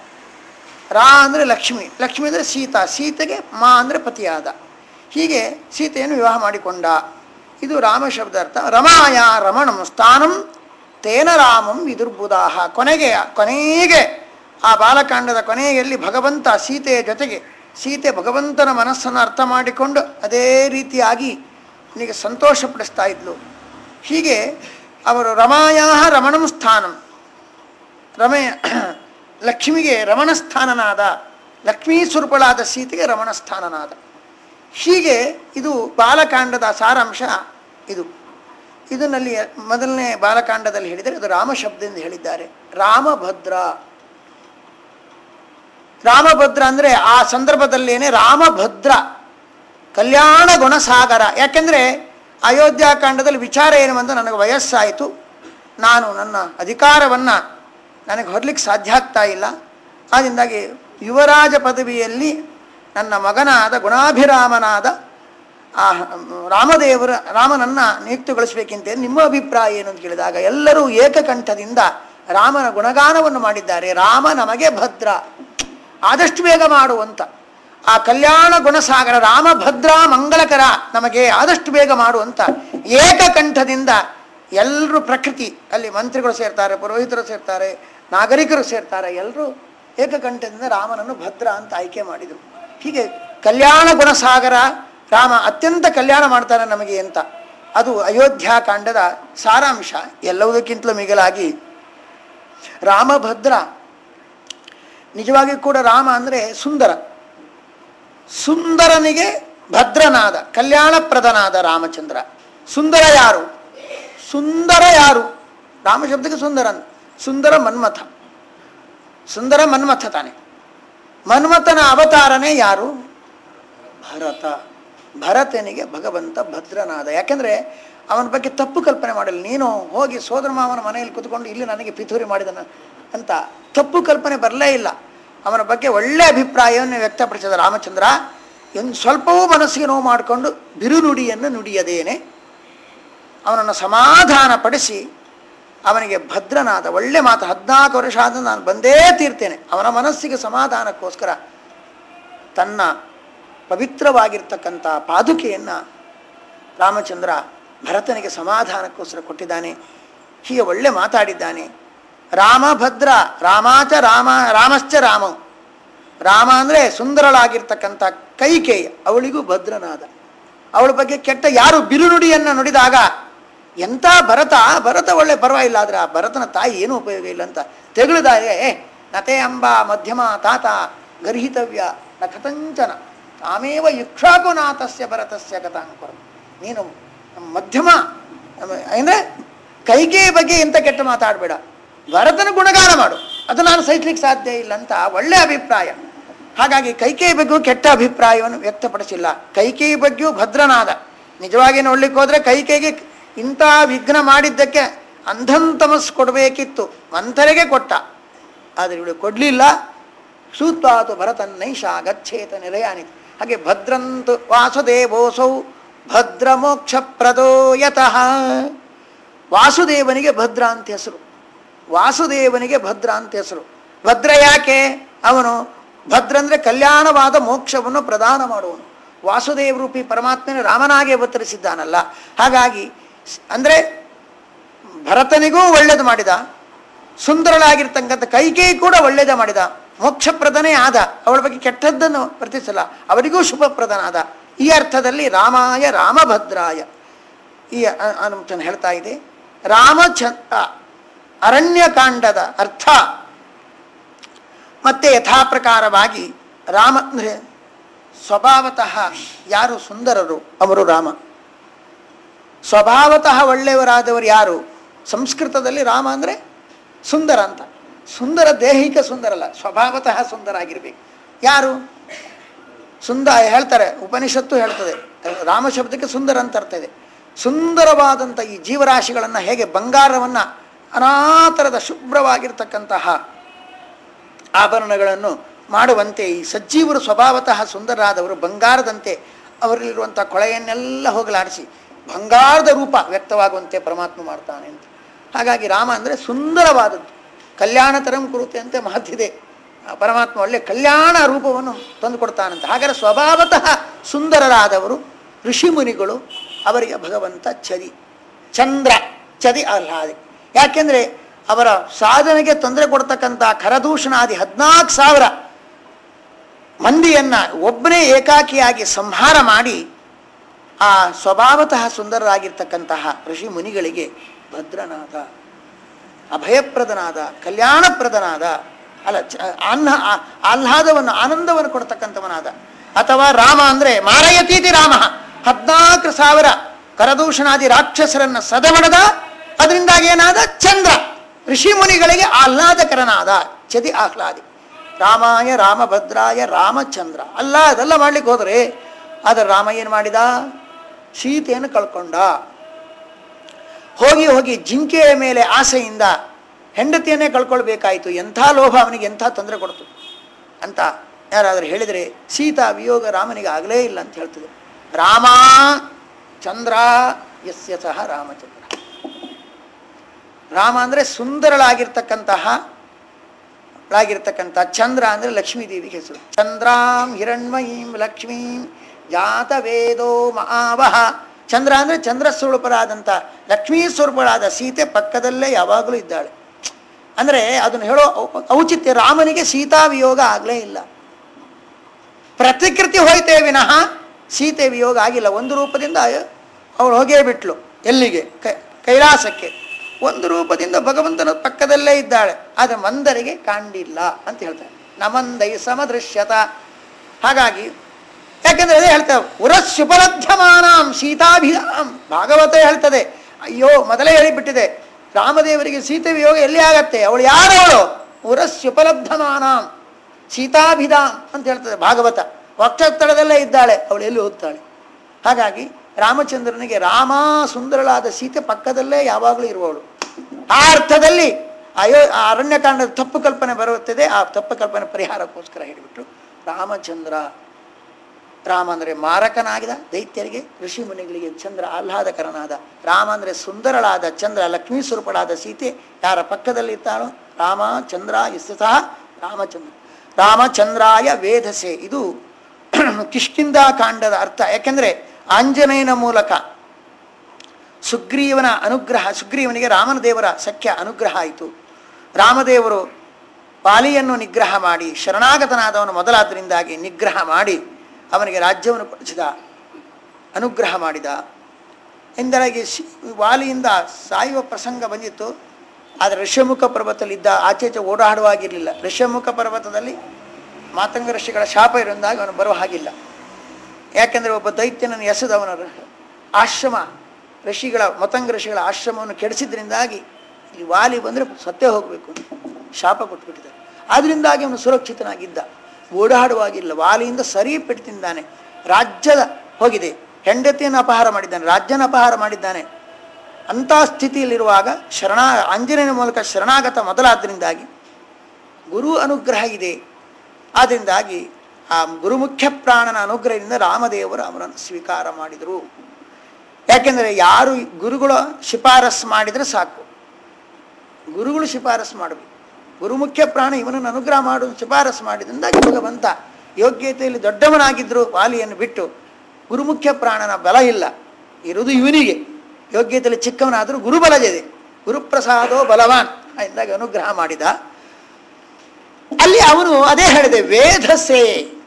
ರಾ ಅಂದರೆ ಲಕ್ಷ್ಮಿ ಲಕ್ಷ್ಮಿ ಅಂದರೆ ಸೀತಾ ಸೀತೆಗೆ ಮಾ ಅಂದರೆ ಪತಿಯಾದ ಹೀಗೆ ಸೀತೆಯನ್ನು ವಿವಾಹ ಮಾಡಿಕೊಂಡ ಇದು ರಾಮ ಶಬ್ದಾರ್ಥ ರಮಾಯ ರಮಣಂ ಸ್ಥಾನಂ ತೇನ ರಾಮಂ ವಿದುರ್ಬುಧಾಹ ಕೊನೆಗೆ ಕೊನೆಗೆ ಆ ಬಾಲಕಾಂಡದ ಕೊನೆಯಲ್ಲಿ ಭಗವಂತ ಸೀತೆಯ ಜೊತೆಗೆ ಸೀತೆ ಭಗವಂತನ ಮನಸ್ಸನ್ನು ಅರ್ಥ ಮಾಡಿಕೊಂಡು ಅದೇ ರೀತಿಯಾಗಿ ನಿನಗೆ ಸಂತೋಷಪಡಿಸ್ತಾ ಇದ್ಲು ಹೀಗೆ ಅವರು ರಮಾಯಾ ರಮಣಂ ಸ್ಥಾನಂ ರಮೆ ಲಕ್ಷ್ಮಿಗೆ ರಮಣಸ್ಥಾನನಾದ ಲಕ್ಷ್ಮೀ ಸ್ವರೂಪಳಾದ ಸೀತೆಗೆ ರಮಣಸ್ಥಾನನಾದ ಹೀಗೆ ಇದು ಬಾಲಕಾಂಡದ ಸಾರಾಂಶ ಇದು ಇದನ್ನಲ್ಲಿ ಮೊದಲನೇ ಬಾಲಕಾಂಡದಲ್ಲಿ ಹೇಳಿದರೆ ಅದು ರಾಮ ಶಬ್ದದಿಂದ ಹೇಳಿದ್ದಾರೆ ರಾಮಭದ್ರ ರಾಮಭದ್ರ ಅಂದರೆ ಆ ಸಂದರ್ಭದಲ್ಲೇನೆ ರಾಮಭದ್ರ ಕಲ್ಯಾಣ ಗುಣಸಾಗರ ಯಾಕೆಂದರೆ ಅಯೋಧ್ಯಾಕಾಂಡದಲ್ಲಿ ವಿಚಾರ ಏನು ಅಂತ ನನಗೆ ವಯಸ್ಸಾಯಿತು ನಾನು ನನ್ನ ಅಧಿಕಾರವನ್ನು ನನಗೆ ಹೊರಲಿಕ್ಕೆ ಸಾಧ್ಯ ಆಗ್ತಾ ಇಲ್ಲ ಆದ್ದರಿಂದಾಗಿ ಯುವರಾಜ ಪದವಿಯಲ್ಲಿ ನನ್ನ ಮಗನಾದ ಗುಣಾಭಿರಾಮನಾದ ಆ ರಾಮದೇವರ ರಾಮನನ್ನು ನಿಯುಕ್ತಿಗೊಳಿಸಬೇಕಿಂತ ನಿಮ್ಮ ಅಭಿಪ್ರಾಯ ಏನು ಅಂತ ಕೇಳಿದಾಗ ಎಲ್ಲರೂ ಏಕಕಂಠದಿಂದ ರಾಮನ ಗುಣಗಾನವನ್ನು ಮಾಡಿದ್ದಾರೆ ರಾಮ ನಮಗೆ ಭದ್ರ ಆದಷ್ಟು ಬೇಗ ಮಾಡುವಂತ ಆ ಕಲ್ಯಾಣ ಗುಣಸಾಗರ ರಾಮಭದ್ರ ಮಂಗಳಕರ ನಮಗೆ ಆದಷ್ಟು ಬೇಗ ಮಾಡುವಂತ ಏಕಕಂಠದಿಂದ ಎಲ್ಲರೂ ಪ್ರಕೃತಿ ಅಲ್ಲಿ ಮಂತ್ರಿಗಳು ಸೇರ್ತಾರೆ ಪುರೋಹಿತರು ಸೇರ್ತಾರೆ ನಾಗರಿಕರು ಸೇರ್ತಾರೆ ಎಲ್ಲರೂ ಏಕಕಂಠದಿಂದ ರಾಮನನ್ನು ಭದ್ರ ಅಂತ ಆಯ್ಕೆ ಮಾಡಿದರು ಹೀಗೆ ಕಲ್ಯಾಣ ಗುಣಸಾಗರ ರಾಮ ಅತ್ಯಂತ ಕಲ್ಯಾಣ ಮಾಡ್ತಾನೆ ನಮಗೆ ಅಂತ ಅದು ಅಯೋಧ್ಯಾಕಾಂಡದ ಸಾರಾಂಶ ಎಲ್ಲವುದಕ್ಕಿಂತಲೂ ಮಿಗಿಲಾಗಿ ರಾಮಭದ್ರ ನಿಜವಾಗಿ ಕೂಡ ರಾಮ ಅಂದರೆ ಸುಂದರ ಸುಂದರನಿಗೆ ಭದ್ರನಾದ ಕಲ್ಯಾಣಪ್ರದನಾದ ರಾಮಚಂದ್ರ ಸುಂದರ ಯಾರು ಸುಂದರ ಯಾರು ರಾಮ ಶಬ್ದಕ್ಕೆ ಸುಂದರ ಅಂತ. ಸುಂದರ ಮನ್ಮಥ ಸುಂದರ ಮನ್ಮಥ ತಾನೆ ಮನ್ಮಥನ ಅವತಾರನೇ ಯಾರು ಭರತ ಭರತನಿಗೆ ಭಗವಂತ ಭದ್ರನಾದ ಯಾಕೆಂದ್ರೆ ಅವನ ಬಗ್ಗೆ ತಪ್ಪು ಕಲ್ಪನೆ ಮಾಡಲ್ಲ ನೀನು ಹೋಗಿ ಸೋದರ ಮಾವನ ಮನೆಯಲ್ಲಿ ಕುತ್ಕೊಂಡು ಇಲ್ಲಿ ನನಗೆ ಪಿತೂರಿ ಮಾಡಿದನ ಅಂತ ತಪ್ಪು ಕಲ್ಪನೆ ಬರಲೇ ಇಲ್ಲ ಅವನ ಬಗ್ಗೆ ಒಳ್ಳೆ ಅಭಿಪ್ರಾಯವನ್ನು ವ್ಯಕ್ತಪಡಿಸಿದ ರಾಮಚಂದ್ರ ಒಂದು ಸ್ವಲ್ಪವೂ ಮನಸ್ಸಿಗೆ ನೋವು ಮಾಡಿಕೊಂಡು ಬಿರುನುಡಿಯನ್ನು ನುಡಿಯದೇನೆ ಅವನನ್ನು ಸಮಾಧಾನಪಡಿಸಿ ಅವನಿಗೆ ಭದ್ರನಾದ ಒಳ್ಳೆ ಮಾತು ಹದಿನಾಲ್ಕು ವರ್ಷ ಆದ ನಾನು ಬಂದೇ ತೀರ್ತೇನೆ ಅವನ ಮನಸ್ಸಿಗೆ ಸಮಾಧಾನಕ್ಕೋಸ್ಕರ ತನ್ನ ಪವಿತ್ರವಾಗಿರ್ತಕ್ಕಂಥ ಪಾದುಕೆಯನ್ನು ರಾಮಚಂದ್ರ ಭರತನಿಗೆ ಸಮಾಧಾನಕ್ಕೋಸ್ಕರ ಕೊಟ್ಟಿದ್ದಾನೆ ಹೀಗೆ ಒಳ್ಳೆ ಮಾತಾಡಿದ್ದಾನೆ ರಾಮ ಭದ್ರ ರಾಮಾಚ ರಾಮ ರಾಮಶ್ಚ ರಾಮ ರಾಮ ಅಂದರೆ ಸುಂದರಳಾಗಿರ್ತಕ್ಕಂಥ ಕೈಕೇಯ ಅವಳಿಗೂ ಭದ್ರನಾದ ಅವಳ ಬಗ್ಗೆ ಕೆಟ್ಟ ಯಾರು ಬಿರುನುಡಿಯನ್ನು ನುಡಿದಾಗ ಎಂಥ ಭರತ ಭರತ ಒಳ್ಳೆ ಪರವಾಗಿಲ್ಲ ಆದರೆ ಆ ಭರತನ ತಾಯಿ ಏನೂ ಉಪಯೋಗ ಇಲ್ಲ ಅಂತ ತೆಗಳಿದಾಗ ಏ ನತೆ ಅಂಬ ಮಧ್ಯಮ ತಾತ ಗರ್ಹಿತವ್ಯ ನ ಕಥಂಚನ ತಾಮೇವ ಇಕ್ಷಾಕುನಾಥಸ್ಯ ಭರತಸ್ಯ ಕಥಾಂಕುರ ನೀನು ಮಧ್ಯಮ ಅಂದರೆ ಕೈಕೇಯ ಬಗ್ಗೆ ಎಂತ ಕೆಟ್ಟ ಮಾತಾಡಬೇಡ ಭರತನ ಗುಣಗಾನ ಮಾಡು ಅದು ನಾನು ಸಹಿಸ್ಲಿಕ್ಕೆ ಸಾಧ್ಯ ಇಲ್ಲ ಅಂತ ಒಳ್ಳೆ ಅಭಿಪ್ರಾಯ ಹಾಗಾಗಿ ಕೈಕೇಯಿ ಬಗ್ಗೆಯೂ ಕೆಟ್ಟ ಅಭಿಪ್ರಾಯವನ್ನು ವ್ಯಕ್ತಪಡಿಸಿಲ್ಲ ಕೈಕೇಯಿ ಬಗ್ಗೆಯೂ ಭದ್ರನಾದ ನಿಜವಾಗಿ ನೋಡ್ಲಿಕ್ಕೆ ಹೋದ್ರೆ ಕೈಕೇಯಿಗೆ ಇಂಥ ವಿಘ್ನ ಮಾಡಿದ್ದಕ್ಕೆ ಅಂಧಂತಮಸ್ ಕೊಡಬೇಕಿತ್ತು ಮಂಥರೆಗೆ ಕೊಟ್ಟ ಆದರೆ ಇವಳು ಕೊಡಲಿಲ್ಲ ಸೂತ್ವಾತು ಭರತನ್ನೈಷ ಗಚ್ಚೇತ ನಿರಯಾನಿ ಹಾಗೆ ಭದ್ರಂತು ವಾಸುದೇವೋಸೌ ಭದ್ರ ಮೋಕ್ಷ ಪ್ರದೋಯತಃ ವಾಸುದೇವನಿಗೆ ಭದ್ರ ಅಂತ ಹೆಸರು ವಾಸುದೇವನಿಗೆ ಭದ್ರ ಅಂತ ಹೆಸರು ಭದ್ರ ಯಾಕೆ ಅವನು ಭದ್ರ ಅಂದರೆ ಕಲ್ಯಾಣವಾದ ಮೋಕ್ಷವನ್ನು ಪ್ರದಾನ ಮಾಡುವನು ವಾಸುದೇವ ರೂಪಿ ಪರಮಾತ್ಮನ ರಾಮನಾಗಿ ಅವತರಿಸಿದ್ದಾನಲ್ಲ ಹಾಗಾಗಿ ಸ್- ಅಂದರೆ ಭರತನಿಗೂ ಒಳ್ಳೇದು ಮಾಡಿದ ಸುಂದರಳಾಗಿರ್ತಕ್ಕಂಥ ಕೈಕೇಯಿ ಕೂಡ ಒಳ್ಳೇದೇ ಮಾಡಿದ ಮೋಕ್ಷಪ್ರದನೇ ಆದ ಅವಳ ಬಗ್ಗೆ ಕೆಟ್ಟದ್ದನ್ನು ವರ್ತಿಸಲ್ಲ ಅವರಿಗೂ ಶುಭಪ್ರದನಾದ ಈ ಅರ್ಥದಲ್ಲಿ ರಾಮಾಯ ರಾಮಭದ್ರಾಯ ಈ ಅ- ಅನುಮತನ ಹೇಳ್ತಾ ಇದೆ ರಾಮಚಂದ್ರ ಅರಣ್ಯಕಾಂಡದ ಅರ್ಥ ಮತ್ತೆ ಯಥಾಪ್ರಕಾರವಾಗಿ ರಾಮ ಅಂದರೆ ಸ್ವಭಾವತಃ ಯಾರು ಸುಂದರರು ಅವರು ರಾಮ ಸ್ವಭಾವತಃ ಒಳ್ಳೆಯವರಾದವರು ಯಾರು ಸಂಸ್ಕೃತದಲ್ಲಿ ರಾಮ ಅಂದರೆ ಸುಂದರ ಅಂತ ಸುಂದರ ದೇಹಿಕ ಸುಂದರ ಅಲ್ಲ ಸ್ವಭಾವತಃ ಸುಂದರ ಆಗಿರ್ಬೇಕು ಯಾರು ಸುಂದ ಹೇಳ್ತಾರೆ ಉಪನಿಷತ್ತು ಹೇಳ್ತದೆ ರಾಮ ಶಬ್ದಕ್ಕೆ ಸುಂದರ ಅಂತ ಅರ್ಥ ಇದೆ ಸುಂದರವಾದಂಥ ಈ ಜೀವರಾಶಿಗಳನ್ನು ಹೇಗೆ ಬಂಗಾರವನ್ನು ಅನಾಥರದ ಶುಭ್ರವಾಗಿರ್ತಕ್ಕಂತಹ ಆಭರಣಗಳನ್ನು ಮಾಡುವಂತೆ ಈ ಸಜ್ಜೀವರು ಸ್ವಭಾವತಃ ಸುಂದರರಾದವರು ಬಂಗಾರದಂತೆ ಅವರಲ್ಲಿರುವಂಥ ಕೊಳೆಯನ್ನೆಲ್ಲ ಹೋಗಲಾಡಿಸಿ ಬಂಗಾರದ ರೂಪ ವ್ಯಕ್ತವಾಗುವಂತೆ ಪರಮಾತ್ಮ ಮಾಡ್ತಾನೆ ಅಂತ ಹಾಗಾಗಿ ರಾಮ ಅಂದರೆ ಸುಂದರವಾದದ್ದು ಕಲ್ಯಾಣ ತರಂ ಕುರುತೆ ಅಂತೆ ಮಾತಿದೆ ಆ ಪರಮಾತ್ಮ ಒಳ್ಳೆ ಕಲ್ಯಾಣ ರೂಪವನ್ನು ತಂದುಕೊಡ್ತಾನಂತ ಹಾಗಾದರೆ ಸ್ವಭಾವತಃ ಸುಂದರರಾದವರು ಋಷಿಮುನಿಗಳು ಅವರಿಗೆ ಭಗವಂತ ಚದಿ ಚಂದ್ರ ಚದಿ ಆಹ್ಲಾದಿ ಯಾಕೆಂದರೆ ಅವರ ಸಾಧನೆಗೆ ತೊಂದರೆ ಕೊಡ್ತಕ್ಕಂಥ ಖರದೂಷಣಾದಿ ಹದಿನಾಲ್ಕು ಸಾವಿರ ಮಂದಿಯನ್ನ ಒಬ್ಬನೇ ಏಕಾಕಿಯಾಗಿ ಸಂಹಾರ ಮಾಡಿ ಆ ಸ್ವಭಾವತಃ ಸುಂದರರಾಗಿರ್ತಕ್ಕಂತಹ ಋಷಿ ಮುನಿಗಳಿಗೆ ಭದ್ರನಾದ ಅಭಯಪ್ರದನಾದ ಕಲ್ಯಾಣಪ್ರದನಾದ ಅಲ್ಲ ಚ- ಅನ್ನ ಆ- ಆಹ್ಲಾದವನ್ನು ಆನಂದವನ್ನು ಕೊಡ್ತಕ್ಕಂಥವನಾದ ಅಥವಾ ರಾಮ ಅಂದ್ರೆ ಮಾರಯತೀತಿ ರಾಮ ಹದ್ನಾಲ್ಕು ಸಾವಿರ ಕರದೂಷಣಾದಿ ರಾಕ್ಷಸರನ್ನ ಸದಮಡದ ಅದರಿಂದಾಗಿ ಏನಾದ ಚಂದ್ರ ಋಷಿ ಮುನಿಗಳಿಗೆ ಆಹ್ಲಾದಕರನಾದ ಚದಿ ಆಹ್ಲಾದಿ ರಾಮಾಯ ರಾಮಭದ್ರಾಯ ರಾಮಚಂದ್ರ ಅಲ್ಲ ಅದೆಲ್ಲ ಮಾಡ್ಲಿಕ್ಕೆ ಹೋದ್ರೆ ಆದರೆ ರಾಮ ಏನು ಮಾಡಿದ ಸೀತೆಯನ್ನು ಕಳ್ಕೊಂಡ ಹೋಗಿ ಹೋಗಿ ಜಿಂಕೆಯ ಮೇಲೆ ಆಸೆಯಿಂದ ಹೆಂಡತಿಯನ್ನೇ ಕಳ್ಕೊಳ್ಬೇಕಾಯಿತು ಎಂಥ ಲೋಭ ಅವನಿಗೆ ಎಂಥ ತೊಂದರೆ ಕೊಡ್ತು ಅಂತ ಯಾರಾದರೂ ಹೇಳಿದರೆ ಸೀತಾ ವಿಯೋಗ ರಾಮನಿಗೆ ಆಗಲೇ ಇಲ್ಲ ಅಂತ ಹೇಳ್ತದೆ ರಾಮ ಚಂದ್ರ ಯಸ್ಯ ಸಹ ರಾಮಚಂದ್ರ ರಾಮ ಅಂದರೆ ಸುಂದರಳಾಗಿರ್ತಕ್ಕಂತಹ ಳಾಗಿರ್ತಕ್ಕಂಥ ಚಂದ್ರ ಅಂದರೆ ಲಕ್ಷ್ಮೀ ದೇವಿಗೆ ಹೆಸರು ಚಂದ್ರಾಂ ಹಿರಣ್ಮಯೀಂ ಲಕ್ಷ್ಮೀಂ ಜಾತ ವೇದೋ ಮಹಾವಹ ಚಂದ್ರ ಅಂದರೆ ಚಂದ್ರ ಸ್ವರೂಪರಾದಂಥ ಲಕ್ಷ್ಮೀ ಸ್ವರೂಪರಾದ ಸೀತೆ ಪಕ್ಕದಲ್ಲೇ ಯಾವಾಗಲೂ ಇದ್ದಾಳೆ ಅಂದರೆ ಅದನ್ನು ಹೇಳೋ ಔ- ಔಚಿತ್ಯ ರಾಮನಿಗೆ ಸೀತಾ ವಿಯೋಗ ಆಗಲೇ ಇಲ್ಲ ಪ್ರತಿಕೃತಿ ಹೋಯ್ತೇ ವಿನಃ ಸೀತೆ ವಿಯೋಗ ಆಗಿಲ್ಲ ಒಂದು ರೂಪದಿಂದ ಅವಳು ಹೋಗೇ ಬಿಟ್ಲು ಎಲ್ಲಿಗೆ ಕೈ- ಕೈಲಾಸಕ್ಕೆ ಒಂದು ರೂಪದಿಂದ ಭಗವಂತನ ಪಕ್ಕದಲ್ಲೇ ಇದ್ದಾಳೆ ಆದರೆ ಮಂದರಿಗೆ ಕಾಣಿಲ್ಲ ಅಂತ ಹೇಳ್ತಾರೆ ನಮಂದೈ ಸಮದೃಶ್ಯತ ಹಾಗಾಗಿ ಯಾಕಂದ್ರೆ ಅದೇ ಹೇಳ್ತಾರೆ ಉರಸ್ಯುಪಲಬ್ಧಮಾನಾಂ ಸೀತಾಭಿಧಾಂ ಭಾಗವತ ಹೇಳ್ತದೆ ಅಯ್ಯೋ ಮೊದಲೇ ಹೇಳಿಬಿಟ್ಟಿದೆ ರಾಮದೇವರಿಗೆ ಸೀತೆ ವಿಯೋಗ ಎಲ್ಲಿ ಆಗತ್ತೆ ಅವಳು ಯಾರವಳು ಉರಸ್ಯುಪಲಬ್ಧಮಾನಾಂ ಸೀತಾಭಿಧಾಂ ಅಂತ ಹೇಳ್ತದೆ ಭಾಗವತ ವಕ್ಷಸ್ಥಳದಲ್ಲೇ ಇದ್ದಾಳೆ ಅವಳು ಎಲ್ಲಿ ಹೋಗ್ತಾಳೆ ಹಾಗಾಗಿ ರಾಮಚಂದ್ರನಿಗೆ ರಾಮ ಸುಂದರಳಾದ ಸೀತೆ ಪಕ್ಕದಲ್ಲೇ ಯಾವಾಗಲೂ ಇರುವವಳು ಆ ಅರ್ಥದಲ್ಲಿ ಅಯೋ ಆ ಅರಣ್ಯಕಾಂಡದ ತಪ್ಪು ಕಲ್ಪನೆ ಬರುತ್ತದೆ ಆ ತಪ್ಪು ಕಲ್ಪನೆ ಪರಿಹಾರಕ್ಕೋಸ್ಕರ ಹೇಳಿಬಿಟ್ರು ರಾಮಚಂದ್ರ ರಾಮ ಅಂದರೆ ಮಾರಕನಾಗಿದ ದೈತ್ಯರಿಗೆ ಋಷಿ ಮುನಿಗಳಿಗೆ ಚಂದ್ರ ಆಹ್ಲಾದಕರನಾದ ರಾಮ ಅಂದರೆ ಸುಂದರಳಾದ ಚಂದ್ರ ಲಕ್ಷ್ಮೀ ಸ್ವರೂಪಳಾದ ಸೀತೆ ಯಾರ ಪಕ್ಕದಲ್ಲಿ ಇರ್ತಾಳೋ ರಾಮ ಚಂದ್ರ ಇಷ್ಟು ಸಹ ರಾಮಚಂದ್ರ ರಾಮಚಂದ್ರಾಯ ವೇದಸೆ ಇದು ಕಿಷ್ಕಿಂದ ಕಾಂಡದ ಅರ್ಥ ಯಾಕೆಂದರೆ ಆಂಜನೇಯನ ಮೂಲಕ ಸುಗ್ರೀವನ ಅನುಗ್ರಹ ಸುಗ್ರೀವನಿಗೆ ರಾಮನ ದೇವರ ಸಖ್ಯ ಅನುಗ್ರಹ ಆಯಿತು ರಾಮದೇವರು ಪಾಲಿಯನ್ನು ನಿಗ್ರಹ ಮಾಡಿ ಶರಣಾಗತನಾದವನು ಮೊದಲಾದ್ದರಿಂದಾಗಿ ನಿಗ್ರಹ ಮಾಡಿ ಅವನಿಗೆ ರಾಜ್ಯವನ್ನು ಕೊಡಿಸಿದ ಅನುಗ್ರಹ ಮಾಡಿದ ಎಂದರಾಗಿ ಶಿ- ವಾಲಿಯಿಂದ ಸಾಯುವ ಪ್ರಸಂಗ ಬಂದಿತ್ತು ಆದರೆ ಋಷ್ಯಮುಖ ಪರ್ವತದಲ್ಲಿದ್ದ ಆಚೆಚೆ ಓಡಾಡುವಾಗಿರಲಿಲ್ಲ ಋಷ್ಯಮುಖ ಪರ್ವತದಲ್ಲಿ ಮಾತಂಗ ಋಷಿಗಳ ಶಾಪ ಇರೋದಾಗಿ ಅವನು ಬರುವ ಹಾಗಿಲ್ಲ ಯಾಕೆಂದರೆ ಒಬ್ಬ ದೈತ್ಯನನ್ನು ಎಸೆದವನ ರ- ಆಶ್ರಮ ಋಷಿಗಳ ಮತಂಗ ಋಷಿಗಳ ಆಶ್ರಮವನ್ನು ಕೆಡಿಸಿದ್ರಿಂದಾಗಿ ಇಲ್ಲಿ ವಾಲಿ ಬಂದರೆ ಸತ್ತೇ ಹೋಗಬೇಕು ಅಂತ ಶಾಪ ಕೊಟ್ಬಿಟ್ಟಿದ್ದಾರೆ ಆದ್ರಿಂದಾಗಿ ಅವನು ಸುರಕ್ಷಿತನಾಗಿದ್ದ ಓಡಾಡುವಾಗಿಲ್ಲ ವಾಲಿಯಿಂದ ಸರಿ ಪೆಟ್ಟು ತಿಂದಾನೆ ರಾಜ್ಯದ ಹೋಗಿದೆ ಹೆಂಡತಿಯನ್ನು ಅಪಹಾರ ಮಾಡಿದ್ದಾನೆ ರಾಜ್ಯನ ಅಪಹಾರ ಮಾಡಿದ್ದಾನೆ ಅಂಥ ಸ್ಥಿತಿಯಲ್ಲಿರುವಾಗ ಶರಣಾ ಆಂಜನೇಯನ ಮೂಲಕ ಶರಣಾಗತ ಮೊದಲಾದ್ದರಿಂದಾಗಿ ಗುರು ಅನುಗ್ರಹ ಇದೆ ಆದ್ದರಿಂದಾಗಿ ಆ ಗುರುಮುಖ್ಯ ಪ್ರಾಣನ ಅನುಗ್ರಹದಿಂದ ರಾಮದೇವರು ಅವರನ್ನು ಸ್ವೀಕಾರ ಮಾಡಿದರು ಯಾಕೆಂದರೆ ಯಾರು ಗುರುಗಳ ಶಿಫಾರಸ್ ಮಾಡಿದರೆ ಸಾಕು ಗುರುಗಳು ಶಿಫಾರಸ್ ಮಾಡಬೇಕು ಗುರುಮುಖ್ಯ ಪ್ರಾಣ ಇವನನ್ನು ಅನುಗ್ರಹ ಮಾಡುವ ಶಿಫಾರಸ್ ಮಾಡಿದ್ರಿಂದಾಗಿ ಭಗವಂತ ಯೋಗ್ಯತೆಯಲ್ಲಿ ದೊಡ್ಡವನಾಗಿದ್ದರು ವಾಲಿಯನ್ನು ಬಿಟ್ಟು ಗುರುಮುಖ್ಯ ಪ್ರಾಣನ ಬಲ ಇಲ್ಲ ಇರುವುದು ಇವನಿಗೆ ಯೋಗ್ಯತೆಯಲ್ಲಿ ಚಿಕ್ಕವನಾದರೂ ಗುರುಬಲದಿದೆ ಗುರುಪ್ರಸಾದೋ ಬಲವಾನ್ ಎಂದಾಗ ಅನುಗ್ರಹ ಮಾಡಿದ ಅಲ್ಲಿ ಅವನು ಅದೇ ಹೇಳಿದೆ ವೇಧಸೆ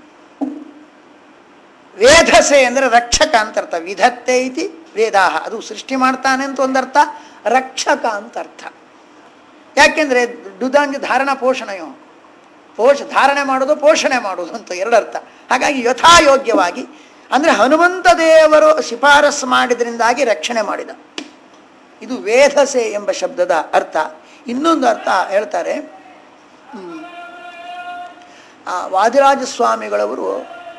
ವೇಧಸೆ ಅಂದರೆ ರಕ್ಷಕ ಅಂತ ಅರ್ಥ ವಿಧತ್ತೆ ಇತಿ ವೇದಾಹ ಅದು ಸೃಷ್ಟಿ ಮಾಡ್ತಾನೆ ಅಂತ ಒಂದರ್ಥ ರಕ್ಷಕ ಅಂತ ಅರ್ಥ ಯಾಕೆಂದ್ರೆ ಡುದಾಂಜ ಧಾರಣ ಪೋಷಣೆಯೋ ಪೋಷ ಧಾರಣೆ ಮಾಡೋದು ಪೋಷಣೆ ಮಾಡೋದು ಅಂತ ಎರಡರ್ಥ ಹಾಗಾಗಿ ಯಥಾಯೋಗ್ಯವಾಗಿ ಅಂದರೆ ಹನುಮಂತ ದೇವರು ಶಿಫಾರಸ್ ಮಾಡಿದ್ರಿಂದಾಗಿ ರಕ್ಷಣೆ ಮಾಡಿದ ಇದು ವೇಧಸೆ ಎಂಬ ಶಬ್ದದ ಅರ್ಥ ಇನ್ನೊಂದು ಅರ್ಥ ಹೇಳ್ತಾರೆ ಹ್ಮ್, ಆ ವಾದಿರಾಜ ಸ್ವಾಮಿಗಳವರು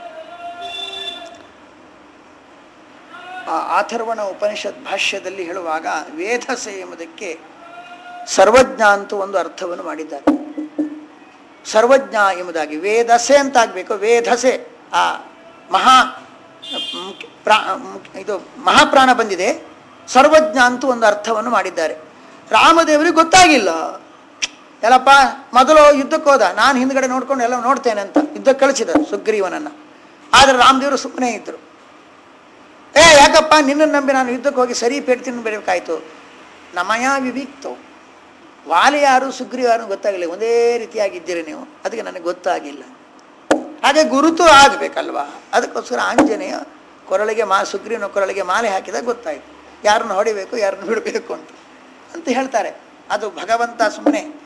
ಆ ಆಥರ್ವಣ ಉಪನಿಷತ್ ಭಾಷ್ಯದಲ್ಲಿ ಹೇಳುವಾಗ ವೇಧಸೆ ಎಂಬುದಕ್ಕೆ ಸರ್ವಜ್ಞ ಅಂತ ಒಂದು ಅರ್ಥವನ್ನು ಮಾಡಿದ್ದಾರೆ ಸರ್ವಜ್ಞ ಎಂಬುದಾಗಿ ವೇದಸೆ ಅಂತ ಆಗಬೇಕು ವೇದಸೆ ಆ ಮಹಾ ಮುಖ್ಯ ಪ್ರಾ ಮುಖ್ಯ- ಇದು ಮಹಾಪ್ರಾಣ ಬಂದಿದೆ ಸರ್ವಜ್ಞ ಅಂತೂ ಒಂದು ಅರ್ಥವನ್ನು ಮಾಡಿದ್ದಾರೆ ರಾಮದೇವರಿಗೆ ಗೊತ್ತಾಗಿಲ್ಲ ಎಲ್ಲಪ್ಪ ಮೊದಲು ಯುದ್ಧಕ್ಕೆ ಹೋದ ನಾನು ಹಿಂದ್ಗಡೆ ನೋಡ್ಕೊಂಡು ಎಲ್ಲ ನೋಡ್ತೇನೆ ಅಂತ ಯುದ್ಧಕ್ಕೆ ಕಳಿಸಿದ ಸುಗ್ರೀವನನ್ನು ಆದರೆ ರಾಮದೇವರು ಸುಮ್ಮನೆ ಇದ್ದರು ಏ ಯಾಕಪ್ಪ ನಿನ್ನನ್ನು ನಂಬಿ ನಾನು ಯುದ್ಧಕ್ಕೆ ಹೋಗಿ ಸರಿ ಪೇಟ್ ತಿನ್ನಬೇಕಾಯ್ತು ನಮಯ ವಿವಿಕ್ತವು ವಾಲಿ ಯಾರು ಸುಗ್ರೀವ ಯಾರು ಗೊತ್ತಾಗಲಿಲ್ಲ ಒಂದೇ ರೀತಿಯಾಗಿದ್ದೀರಿ ನೀವು ಅದಕ್ಕೆ ನನಗೆ ಗೊತ್ತಾಗಿಲ್ಲ ಹಾಗೆ ಗುರುತು ಆಗಬೇಕಲ್ವಾ ಅದಕ್ಕೋಸ್ಕರ ಆಂಜನೇಯ ಕೊರಳಿಗೆ ಮಾ ಸುಗ್ರೀವನ ಕೊರಳಿಗೆ ಮಾಲೆ ಹಾಕಿದಾಗ ಗೊತ್ತಾಯಿತು ಯಾರನ್ನು ಹೊಡಿಬೇಕು ಯಾರನ್ನು ಬಿಡಬೇಕು ಅಂತ ಅಂತ ಹೇಳ್ತಾರೆ ಅದು ಭಗವಂತ ಸುಮ್ಮನೆ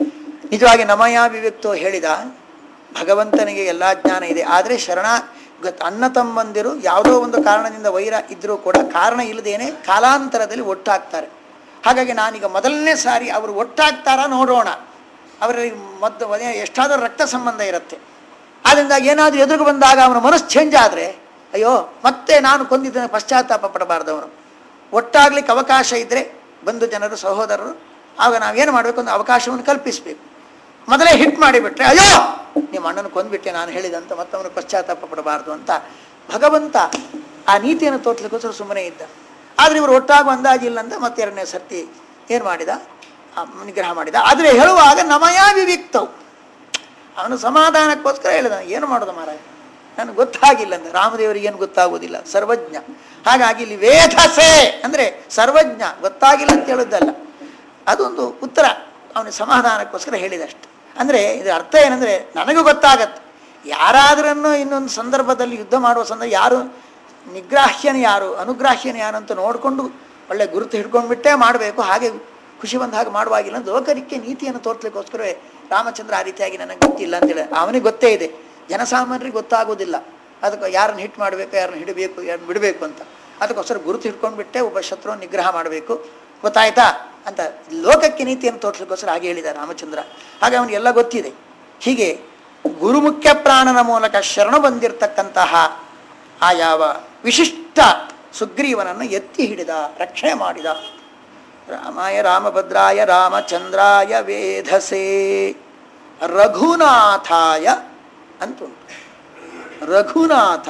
ನಿಜವಾಗಿ ನಮಯ ವಿವಿಕ್ತೋ ಹೇಳಿದ ಭಗವಂತನಿಗೆ ಎಲ್ಲ ಜ್ಞಾನ ಇದೆ ಆದರೆ ಶರಣ ಗೊತ್ತ ಅನ್ನ ತಮ್ಮಂದಿರು ಯಾವುದೋ ಒಂದು ಕಾರಣದಿಂದ ವೈರ ಇದ್ದರೂ ಕೂಡ ಕಾರಣ ಇಲ್ಲದೇನೆ ಕಾಲಾಂತರದಲ್ಲಿ ಒಟ್ಟಾಗ್ತಾರೆ ಹಾಗಾಗಿ ನಾನೀಗ ಮೊದಲನೇ ಸಾರಿ ಅವರು ಒಟ್ಟಾಗ್ತಾರ ನೋಡೋಣ ಅವರಲ್ಲಿ ಮದ್ದು ಎಷ್ಟಾದರೂ ರಕ್ತ ಸಂಬಂಧ ಇರುತ್ತೆ ಆದ್ದರಿಂದ ಏನಾದರೂ ಎದುರು ಬಂದಾಗ ಅವನ ಮನಸ್ಸು ಚೇಂಜ್ ಆದರೆ ಅಯ್ಯೋ ಮತ್ತೆ ನಾನು ಕೊಂದಿದ್ದೇನೆ ಪಶ್ಚಾತ್ತಾಪ ಪಡಬಾರ್ದವನು ಒಟ್ಟಾಗ್ಲಿಕ್ಕೆ ಅವಕಾಶ ಇದ್ದರೆ ಬಂಧು ಜನರು ಸಹೋದರರು ಆಗ ನಾವೇನು ಮಾಡಬೇಕು ಒಂದು ಅವಕಾಶವನ್ನು ಕಲ್ಪಿಸಬೇಕು ಮೊದಲೇ ಹಿಟ್ ಮಾಡಿಬಿಟ್ರೆ ಅಯ್ಯೋ ನಿಮ್ಮ ಅಣ್ಣನ ಕೊಂದ್ಬಿಟ್ಟೆ ನಾನು ಹೇಳಿದಂತ ಮತ್ತವನು ಪಶ್ಚಾತ್ತಾಪ ಪಡಬಾರ್ದು ಅಂತ ಭಗವಂತ ಆ ನೀತಿಯನ್ನು ತೋರ್ಸ್ಲಿಕ್ಕೋಸ್ಕರ ಸುಮ್ಮನೆ ಇದ್ದ ಆದರೆ ಇವರು ಒಟ್ಟಾಗ ಅಂದಾಜಿಲ್ಲ ಅಂತ ಮತ್ತೆ ಎರಡನೇ ಸರ್ತಿ ಏನು ಮಾಡಿದ ಆ, ನಿಗ್ರಹ ಮಾಡಿದ ಆದರೆ ಹೇಳುವಾಗ ನಮಯ ವಿವಿಕ್ತವು ಅವನು ಸಮಾಧಾನಕ್ಕೋಸ್ಕರ ಹೇಳಿದ ಏನು ಮಾಡೋದು ಮಾರಾಯ ನನಗೆ ಗೊತ್ತಾಗಿಲ್ಲ ಅಂದ್ರೆ ರಾಮದೇವರಿಗೆ ಏನು ಗೊತ್ತಾಗೋದಿಲ್ಲ ಸರ್ವಜ್ಞ ಹಾಗಾಗಿ ಇಲ್ಲಿ ವೇಧಸೆ ಅಂದರೆ ಸರ್ವಜ್ಞ ಗೊತ್ತಾಗಿಲ್ಲ ಅಂತ ಹೇಳೋದಲ್ಲ ಅದೊಂದು ಉತ್ತರ ಅವನಿಗೆ ಸಮಾಧಾನಕ್ಕೋಸ್ಕರ ಹೇಳಿದಷ್ಟು ಅಂದರೆ ಇದರ ಅರ್ಥ ಏನಂದರೆ ನನಗೂ ಗೊತ್ತಾಗತ್ತೆ ಯಾರಾದ್ರನ್ನು ಇನ್ನೊಂದು ಸಂದರ್ಭದಲ್ಲಿ ಯುದ್ಧ ಮಾಡುವ ಸಂದರ್ಭ ಯಾರು ನಿಗ್ರಾಹ್ಯನ ಯಾರು ಅನುಗ್ರಾಹ್ಯನ ಯಾರು ಅಂತ ನೋಡಿಕೊಂಡು ಒಳ್ಳೆ ಗುರುತು ಹಿಡ್ಕೊಂಡ್ಬಿಟ್ಟೇ ಮಾಡಬೇಕು ಹಾಗೆ ಖುಷಿ ಬಂದ ಹಾಗೆ ಮಾಡುವಾಗಿಲ್ಲ ಲೋಕರಿಕೆ ನೀತಿಯನ್ನು ತೋರ್ಸ್ಲಿಕ್ಕೋಸ್ಕರವೇ ರಾಮಚಂದ್ರ ಆ ರೀತಿಯಾಗಿ ನನಗೆ ಗೊತ್ತಿಲ್ಲ ಅಂತೇಳಿ ಅವನಿಗೆ ಗೊತ್ತೇ ಇದೆ ಜನಸಾಮಾನ್ಯರಿಗೆ ಗೊತ್ತಾಗೋದಿಲ್ಲ ಅದಕ್ಕೆ ಯಾರನ್ನು ಹಿಟ್ ಮಾಡಬೇಕು ಯಾರನ್ನು ಹಿಡಬೇಕು ಯಾರನ್ನು ಬಿಡಬೇಕು ಅಂತ ಅದಕ್ಕೋಸ್ಕರ ಗುರುತು ಹಿಡ್ಕೊಂಡ್ಬಿಟ್ಟೆ ಒಬ್ಬ ಶತ್ರುವನ್ನು ನಿಗ್ರಹ ಮಾಡಬೇಕು ಗೊತ್ತಾಯ್ತಾ ಅಂತ ಲೋಕಕ್ಕೆ ನೀತಿಯನ್ನು ತೋರಿಸ್ಲಿಕ್ಕೋಸ್ಕರ ಹಾಗೆ ಹೇಳಿದ ರಾಮಚಂದ್ರ ಹಾಗೆ ಅವನಿಗೆಲ್ಲ ಗೊತ್ತಿದೆ ಹೀಗೆ ಗುರುಮುಖ್ಯ ಪ್ರಾಣನ ಮೂಲಕ ಶರಣ ಬಂದಿರತಕ್ಕಂತಹ ಆ ಯಾವ ವಿಶಿಷ್ಟ ಸುಗ್ರೀವನನ್ನು ಎತ್ತಿ ಹಿಡಿದ ರಕ್ಷಣೆ ಮಾಡಿದ ರಾಮಾಯ ರಾಮಭದ್ರಾಯ ರಾಮಚಂದ್ರಾಯ ವೇಧಸೆ ರಘುನಾಥಾಯ ಅಂತುಂಟು ರಘುನಾಥ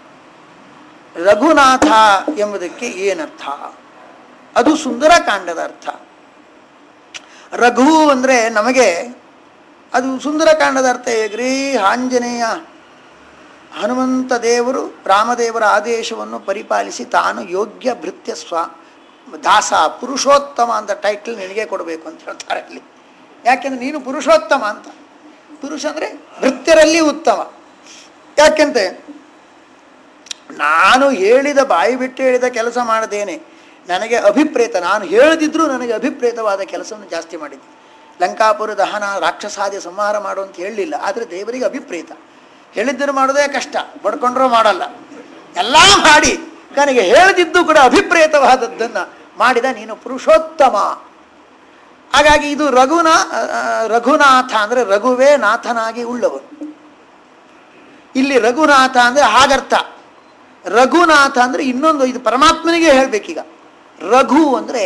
ರಘುನಾಥ ಎಂಬುದಕ್ಕೆ ಏನರ್ಥ ಅದು ಸುಂದರಕಾಂಡದ ಅರ್ಥ ರಘು ಅಂದರೆ ನಮಗೆ ಅದು ಸುಂದರಕಾಂಡದ ಅರ್ಥ ಹೇಗ್ರಿ ಆಂಜನೇಯ ಹನುಮಂತ ದೇವರು ರಾಮದೇವರ ಆದೇಶವನ್ನು ಪರಿಪಾಲಿಸಿ ತಾನು ಯೋಗ್ಯ ಭೃತ್ಯ ಸ್ವ ದಾಸ ಪುರುಷೋತ್ತಮ ಅಂತ ಟೈಟಲ್ ನಿನಗೆ ಕೊಡಬೇಕು ಅಂತ ಹೇಳ್ತಾರೆ ಅಲ್ಲಿ ಯಾಕೆಂದ್ರೆ ನೀನು ಪುರುಷೋತ್ತಮ ಅಂತ ಪುರುಷ ಅಂದರೆ ಭೃತ್ಯರಲ್ಲಿ ಉತ್ತಮ ಯಾಕೆಂತೆ ನಾನು ಹೇಳಿದ ಬಾಯಿ ಬಿಟ್ಟು ಹೇಳಿದ ಕೆಲಸ ಮಾಡದೇನೆ ನನಗೆ ಅಭಿಪ್ರೇತ ನಾನು ಹೇಳದಿದ್ರೂ ನನಗೆ ಅಭಿಪ್ರೇತವಾದ ಕೆಲಸವನ್ನು ಜಾಸ್ತಿ ಮಾಡಿದ್ದೆ ಲಂಕಾಪುರ ದಹನ ರಾಕ್ಷಸಾದಿ ಸಂಹಾರ ಮಾಡು ಅಂತ ಹೇಳಲಿಲ್ಲ ಆದರೆ ದೇವರಿಗೆ ಅಭಿಪ್ರೇತ ಹೇಳಿದ್ದರು ಮಾಡೋದೇ ಕಷ್ಟ ಬಡ್ಕೊಂಡ್ರೂ ಮಾಡಲ್ಲ ಎಲ್ಲ ಮಾಡಿ ನನಗೆ ಹೇಳದಿದ್ದು ಕೂಡ ಅಭಿಪ್ರೇತವಾದದ್ದನ್ನು ಮಾಡಿದ ನೀನು ಪುರುಷೋತ್ತಮ ಹಾಗಾಗಿ ಇದು ರಘುನ ಆ, ರಘುನಾಥ ಅಂದರೆ ರಘುವೇ ನಾಥನಾಗಿ ಉಳ್ಳವನು ಇಲ್ಲಿ ರಘುನಾಥ ಅಂದರೆ ಹಾಗರ್ಥ ರಘುನಾಥ ಅಂದರೆ ಇನ್ನೊಂದು ಇದು ಪರಮಾತ್ಮನಿಗೆ ಹೇಳಬೇಕೀಗ ರಘು ಅಂದರೆ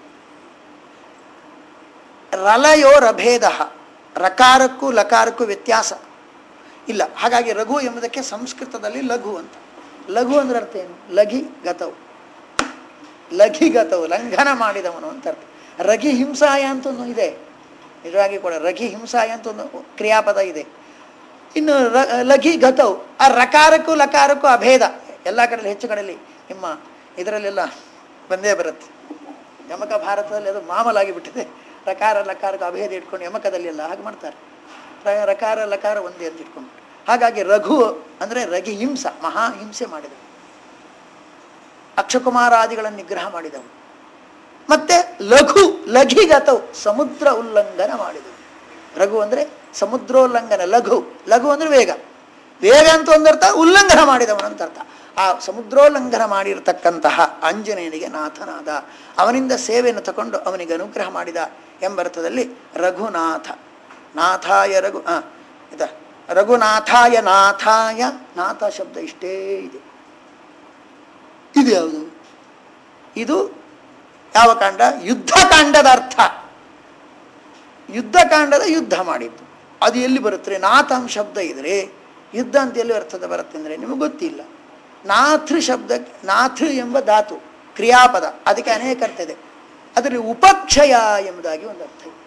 ರಲಯೋ ರಭೇದ ರಕಾರಕ್ಕೂ ಲಕಾರಕ್ಕೂ ವ್ಯತ್ಯಾಸ ಇಲ್ಲ ಹಾಗಾಗಿ ರಘು ಎಂಬುದಕ್ಕೆ ಸಂಸ್ಕೃತದಲ್ಲಿ ಲಘು ಅಂತ ಲಘು ಅಂದ್ರೆ ಅರ್ಥ ಏನು ಲಘಿ ಗತವು ಲಘಿ ಗತವು ಲಂಘನ ಮಾಡಿದವನು ಅಂತ ಅರ್ಥ ರಘಿ ಹಿಂಸಾಯ ಅಂತ ಒಂದು ಇದೆ ನಿಜವಾಗಿ ಕೂಡ ರಘಿ ಹಿಂಸಾಯ ಅಂತ ಒಂದು ಕ್ರಿಯಾಪದ ಇದೆ ಇನ್ನು ರ ಲಘಿ ಗತವು ಆ ರಕಾರಕ್ಕೂ ಲಕಾರಕ್ಕೂ ಅಭೇದ ಎಲ್ಲ ಕಡೆಯಲ್ಲಿ ಹೆಚ್ಚು ಕಡೆಯಲ್ಲಿ ನಿಮ್ಮ ಇದರಲ್ಲೆಲ್ಲ ಬಂದೇ ಬರುತ್ತೆ ಯಮಕ ಭಾರತದಲ್ಲಿ ಅದು ಮಾಮೂಲಾಗಿ ಬಿಟ್ಟಿದೆ ರಕಾರ ಲಕಾರಕ್ಕೆ ಅಭೇದ ಇಟ್ಕೊಂಡು ಯಮಕದಲ್ಲಿ ಎಲ್ಲ ಹಾಗೆ ಮಾಡ್ತಾರೆ ರ- ರಕಾರ ಲಕಾರ ಒಂದೇ ಅಂತ ಇಟ್ಕೊಂಡು ಹಾಗಾಗಿ ರಘು ಅಂದರೆ ರಘಿ ಹಿಂಸ ಮಹಾ ಹಿಂಸೆ ಮಾಡಿದವು ಅಕ್ಷಕುಮಾರಾದಿಗಳನ್ನು ನಿಗ್ರಹ ಮಾಡಿದವು ಮತ್ತೆ ಲಘು ಲಘಿಗತವು ಸಮುದ್ರ ಉಲ್ಲಂಘನ ಮಾಡಿದವು ರಘು ಅಂದರೆ ಸಮುದ್ರೋಲ್ಲಂಘನ ಲಘು ಲಘು ಅಂದರೆ ವೇಗ ವೇಗ ಅಂತ ಒಂದರ್ಥ ಉಲ್ಲಂಘನ ಮಾಡಿದವನು ಅಂತ ಅರ್ಥ ಆ ಸಮುದ್ರೋಲ್ಲಂಘನ ಮಾಡಿರ್ತಕ್ಕಂತಹ ಆಂಜನೇಯನಿಗೆ ನಾಥನಾದ ಅವನಿಂದ ಸೇವೆಯನ್ನು ತಗೊಂಡು ಅವನಿಗೆ ಅನುಗ್ರಹ ಮಾಡಿದ ಎಂಬರ್ಥದಲ್ಲಿ ರಘುನಾಥ ನಾಥಾಯ ರಘು ಆ, ಇದ ರಘುನಾಥಾಯ ನಾಥಾಯ ನಾಥ ಶಬ್ದ ಇಷ್ಟೇ ಇದೆ ಇದು ಯಾವುದು ಇದು ಯಾವ ಕಾಂಡ ಯುದ್ಧಕಾಂಡದ ಅರ್ಥ ಯುದ್ಧಕಾಂಡದ ಯುದ್ಧ ಮಾಡಿದ್ದು ಅದು ಎಲ್ಲಿ ಬರುತ್ತೆ ನಾಥಂ ಶಬ್ದ ಇದ್ರೆ ಯುದ್ಧ ಅಂತ ಎಲ್ಲಿ ಅರ್ಥದ ಬರುತ್ತೆ ಅಂದರೆ ನಿಮಗೆ ಗೊತ್ತಿಲ್ಲ ನಾಥೃ ಶಬ್ದಕ್ಕೆ ನಾಥೃ ಎಂಬ ಧಾತು ಕ್ರಿಯಾಪದ ಅದಕ್ಕೆ ಅನೇಕ ಅರ್ಥ ಇದೆ ಅದರಲ್ಲಿ ಉಪಕ್ಷಯ ಎಂಬುದಾಗಿ ಒಂದು ಅರ್ಥ ಇದೆ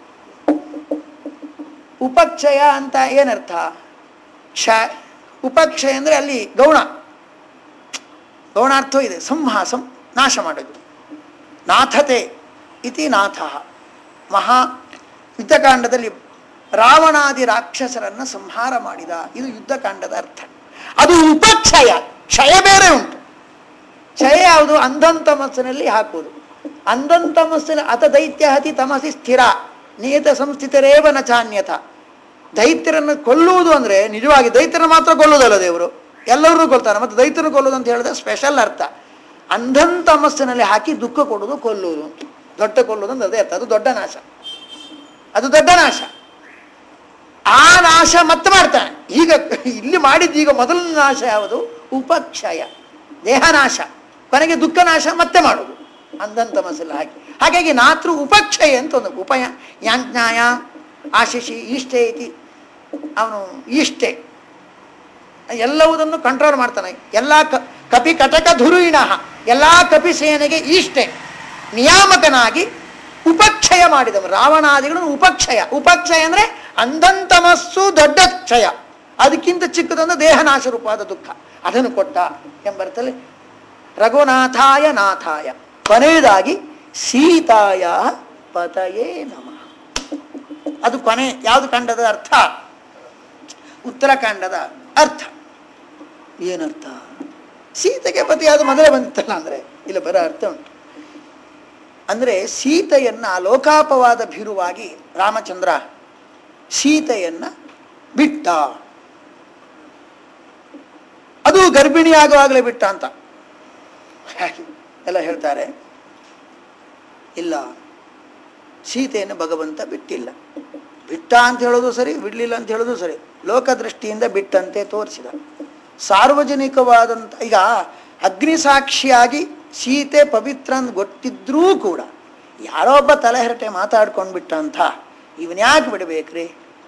ಉಪಕ್ಷಯ ಅಂತ ಏನರ್ಥ ಕ್ಷ ಉಪಕ್ಷಯ ಅಂದರೆ ಅಲ್ಲಿ ಗೌಣ ಗೌಣಾರ್ಥ ಇದೆ ಸಂಹಾಸಂ ನಾಶ ಮಾಡೋದು ನಾಥತೆ ಇತಿ ನಾಥ ಮಹಾ ಯುದ್ಧಕಾಂಡದಲ್ಲಿ ರಾವಣಾದಿ ರಾಕ್ಷಸರನ್ನು ಸಂಹಾರ ಮಾಡಿದ ಇದು ಯುದ್ಧಕಾಂಡದ ಅರ್ಥ ಅದು ಉಪಕ್ಷಯ ಕ್ಷಯ ಬೇರೆ ಉಂಟು ಕ್ಷಯ ಯಾವುದು ಅಂಧನ್ ತಮಸ್ಸಿನಲ್ಲಿ ಹಾಕುವುದು ಅಂಧನ್ ತಮಸ್ಸಿನ ಅತ ದೈತ್ಯ ಹತಿ ತಮಸಿ ಸ್ಥಿರ ನಿಯತ ಸಂಸ್ಥಿತರೇವ ನ ಚಾನ್ಯತ ದೈತ್ಯರನ್ನು ಕೊಲ್ಲುವುದು ಅಂದರೆ ನಿಜವಾಗಿ ದೈತ್ಯರನ್ನು ಮಾತ್ರ ಕೊಲ್ಲುವುದಲ್ಲ ದೇವರು ಎಲ್ಲರನ್ನೂ ಕೊಲ್ತಾನೆ ಮತ್ತು ದೈತ್ಯರನ್ನು ಕೊಲ್ಲುವುದು ಅಂತ ಹೇಳಿದ್ರೆ ಸ್ಪೆಷಲ್ ಅರ್ಥ ಅಂಧನ್ ತಮಸ್ಸಿನಲ್ಲಿ ಹಾಕಿ ದುಃಖ ಕೊಡುವುದು ಕೊಲ್ಲುವುದು ಅಂತ ದೊಡ್ಡ ಕೊಲ್ಲುವುದು ಅಂದ್ರೆ ಅದೇ ಅರ್ಥ ಅದು ದೊಡ್ಡ ನಾಶ ಅದು ದೊಡ್ಡ ನಾಶ ಆ ನಾಶ ಮತ್ತೆ ಮಾಡ್ತಾನೆ ಈಗ ಇಲ್ಲಿ ಮಾಡಿದ್ದು ಈಗ ಮೊದಲನೇ ನಾಶ ಯಾವುದು ಉಪಕ್ಷಯ ದೇಹನಾಶ ಕೊನೆಗೆ ದುಃಖ ನಾಶ ಮತ್ತೆ ಮಾಡುವುದು ಅಂಧನ್ ತಮಸ್ಸೆಲ್ಲ ಹಾಕಿ ಹಾಗಾಗಿ ನಾತೃ ಉಪಕ್ಷಯ ಅಂತ ಒಂದು ಉಪಯ ಯಾಂಜ್ಞಾಯ ಆಶಿಷಿ ಈಷ್ಟೆ ಇತಿ ಅವನು ಈಷ್ಟೆ ಎಲ್ಲವುದನ್ನು ಕಂಟ್ರೋಲ್ ಮಾಡ್ತಾನೆ ಎಲ್ಲ ಕ ಕಪಿ ಕಟಕ ಧುರುಯಿಣ ಎಲ್ಲ ಕಪಿ ಸೇನೆಗೆ ಈಷ್ಟೆ ನಿಯಾಮಕನಾಗಿ ಉಪಕ್ಷಯ ಮಾಡಿದವು ರಾವಣಾದಿಗಳನ್ನು ಉಪಕ್ಷಯ ಉಪಕ್ಷಯ ಅಂದರೆ ಅಂಧಂತಮಸ್ಸು ದೊಡ್ಡ ಕ್ಷಯ ಅದಕ್ಕಿಂತ ಚಿಕ್ಕದೊಂದು ದೇಹನಾಶ ರೂಪವಾದ ದುಃಖ ಅದನ್ನು ಕೊಟ್ಟ ಎಂಬರ್ಥದಲ್ಲಿ ರಘುನಾಥಾಯ ನಾಥಾಯ ಕೊನೆಯದಾಗಿ ಸೀತಾಯ ಪತಯೇ ನಮಃ ಅದು ಕೊನೆ ಯಾವುದು ಕಂಡದ ಅರ್ಥ ಉತ್ತರಾಖಂಡದ ಅರ್ಥ ಏನರ್ಥ ಸೀತೆಗೆ ಪತಿ ಅದು ಮೊದಲೇ ಬಂದಿತ್ತಲ್ಲ ಅಂದರೆ ಇಲ್ಲ ಬರೋ ಅರ್ಥ ಉಂಟು ಅಂದರೆ ಸೀತೆಯನ್ನ ಲೋಕಾಪವಾದ ಭೀರುವಾಗಿ ರಾಮಚಂದ್ರ ಸೀತೆಯನ್ನ ಬಿಟ್ಟ ಅದು ಗರ್ಭಿಣಿಯಾಗುವಾಗಲೇ ಬಿಟ್ಟ ಅಂತ ಎಲ್ಲ ಹೇಳ್ತಾರೆ ಇಲ್ಲ ಸೀತೆಯನ್ನು ಭಗವಂತ ಬಿಟ್ಟಿಲ್ಲ ಬಿಟ್ಟ ಅಂತ ಹೇಳೋದು ಸರಿ ಬಿಡಲಿಲ್ಲ ಅಂತ ಹೇಳೋದು ಸರಿ ಲೋಕದೃಷ್ಟಿಯಿಂದ ಬಿಟ್ಟಂತೆ ತೋರಿಸಿದ ಸಾರ್ವಜನಿಕವಾದಂಥ ಈಗ ಅಗ್ನಿಸಾಕ್ಷಿಯಾಗಿ ಸೀತೆ ಪವಿತ್ರ ಅಂತ ಗೊತ್ತಿದ್ರೂ ಕೂಡ ಯಾರೊಬ್ಬ ತಲೆಹರಟೆ ಮಾತಾಡ್ಕೊಂಡು ಬಿಟ್ಟ ಅಂತ ಇವನ್ಯಾಕೆ ಬಿಡಬೇಕ್ರಿ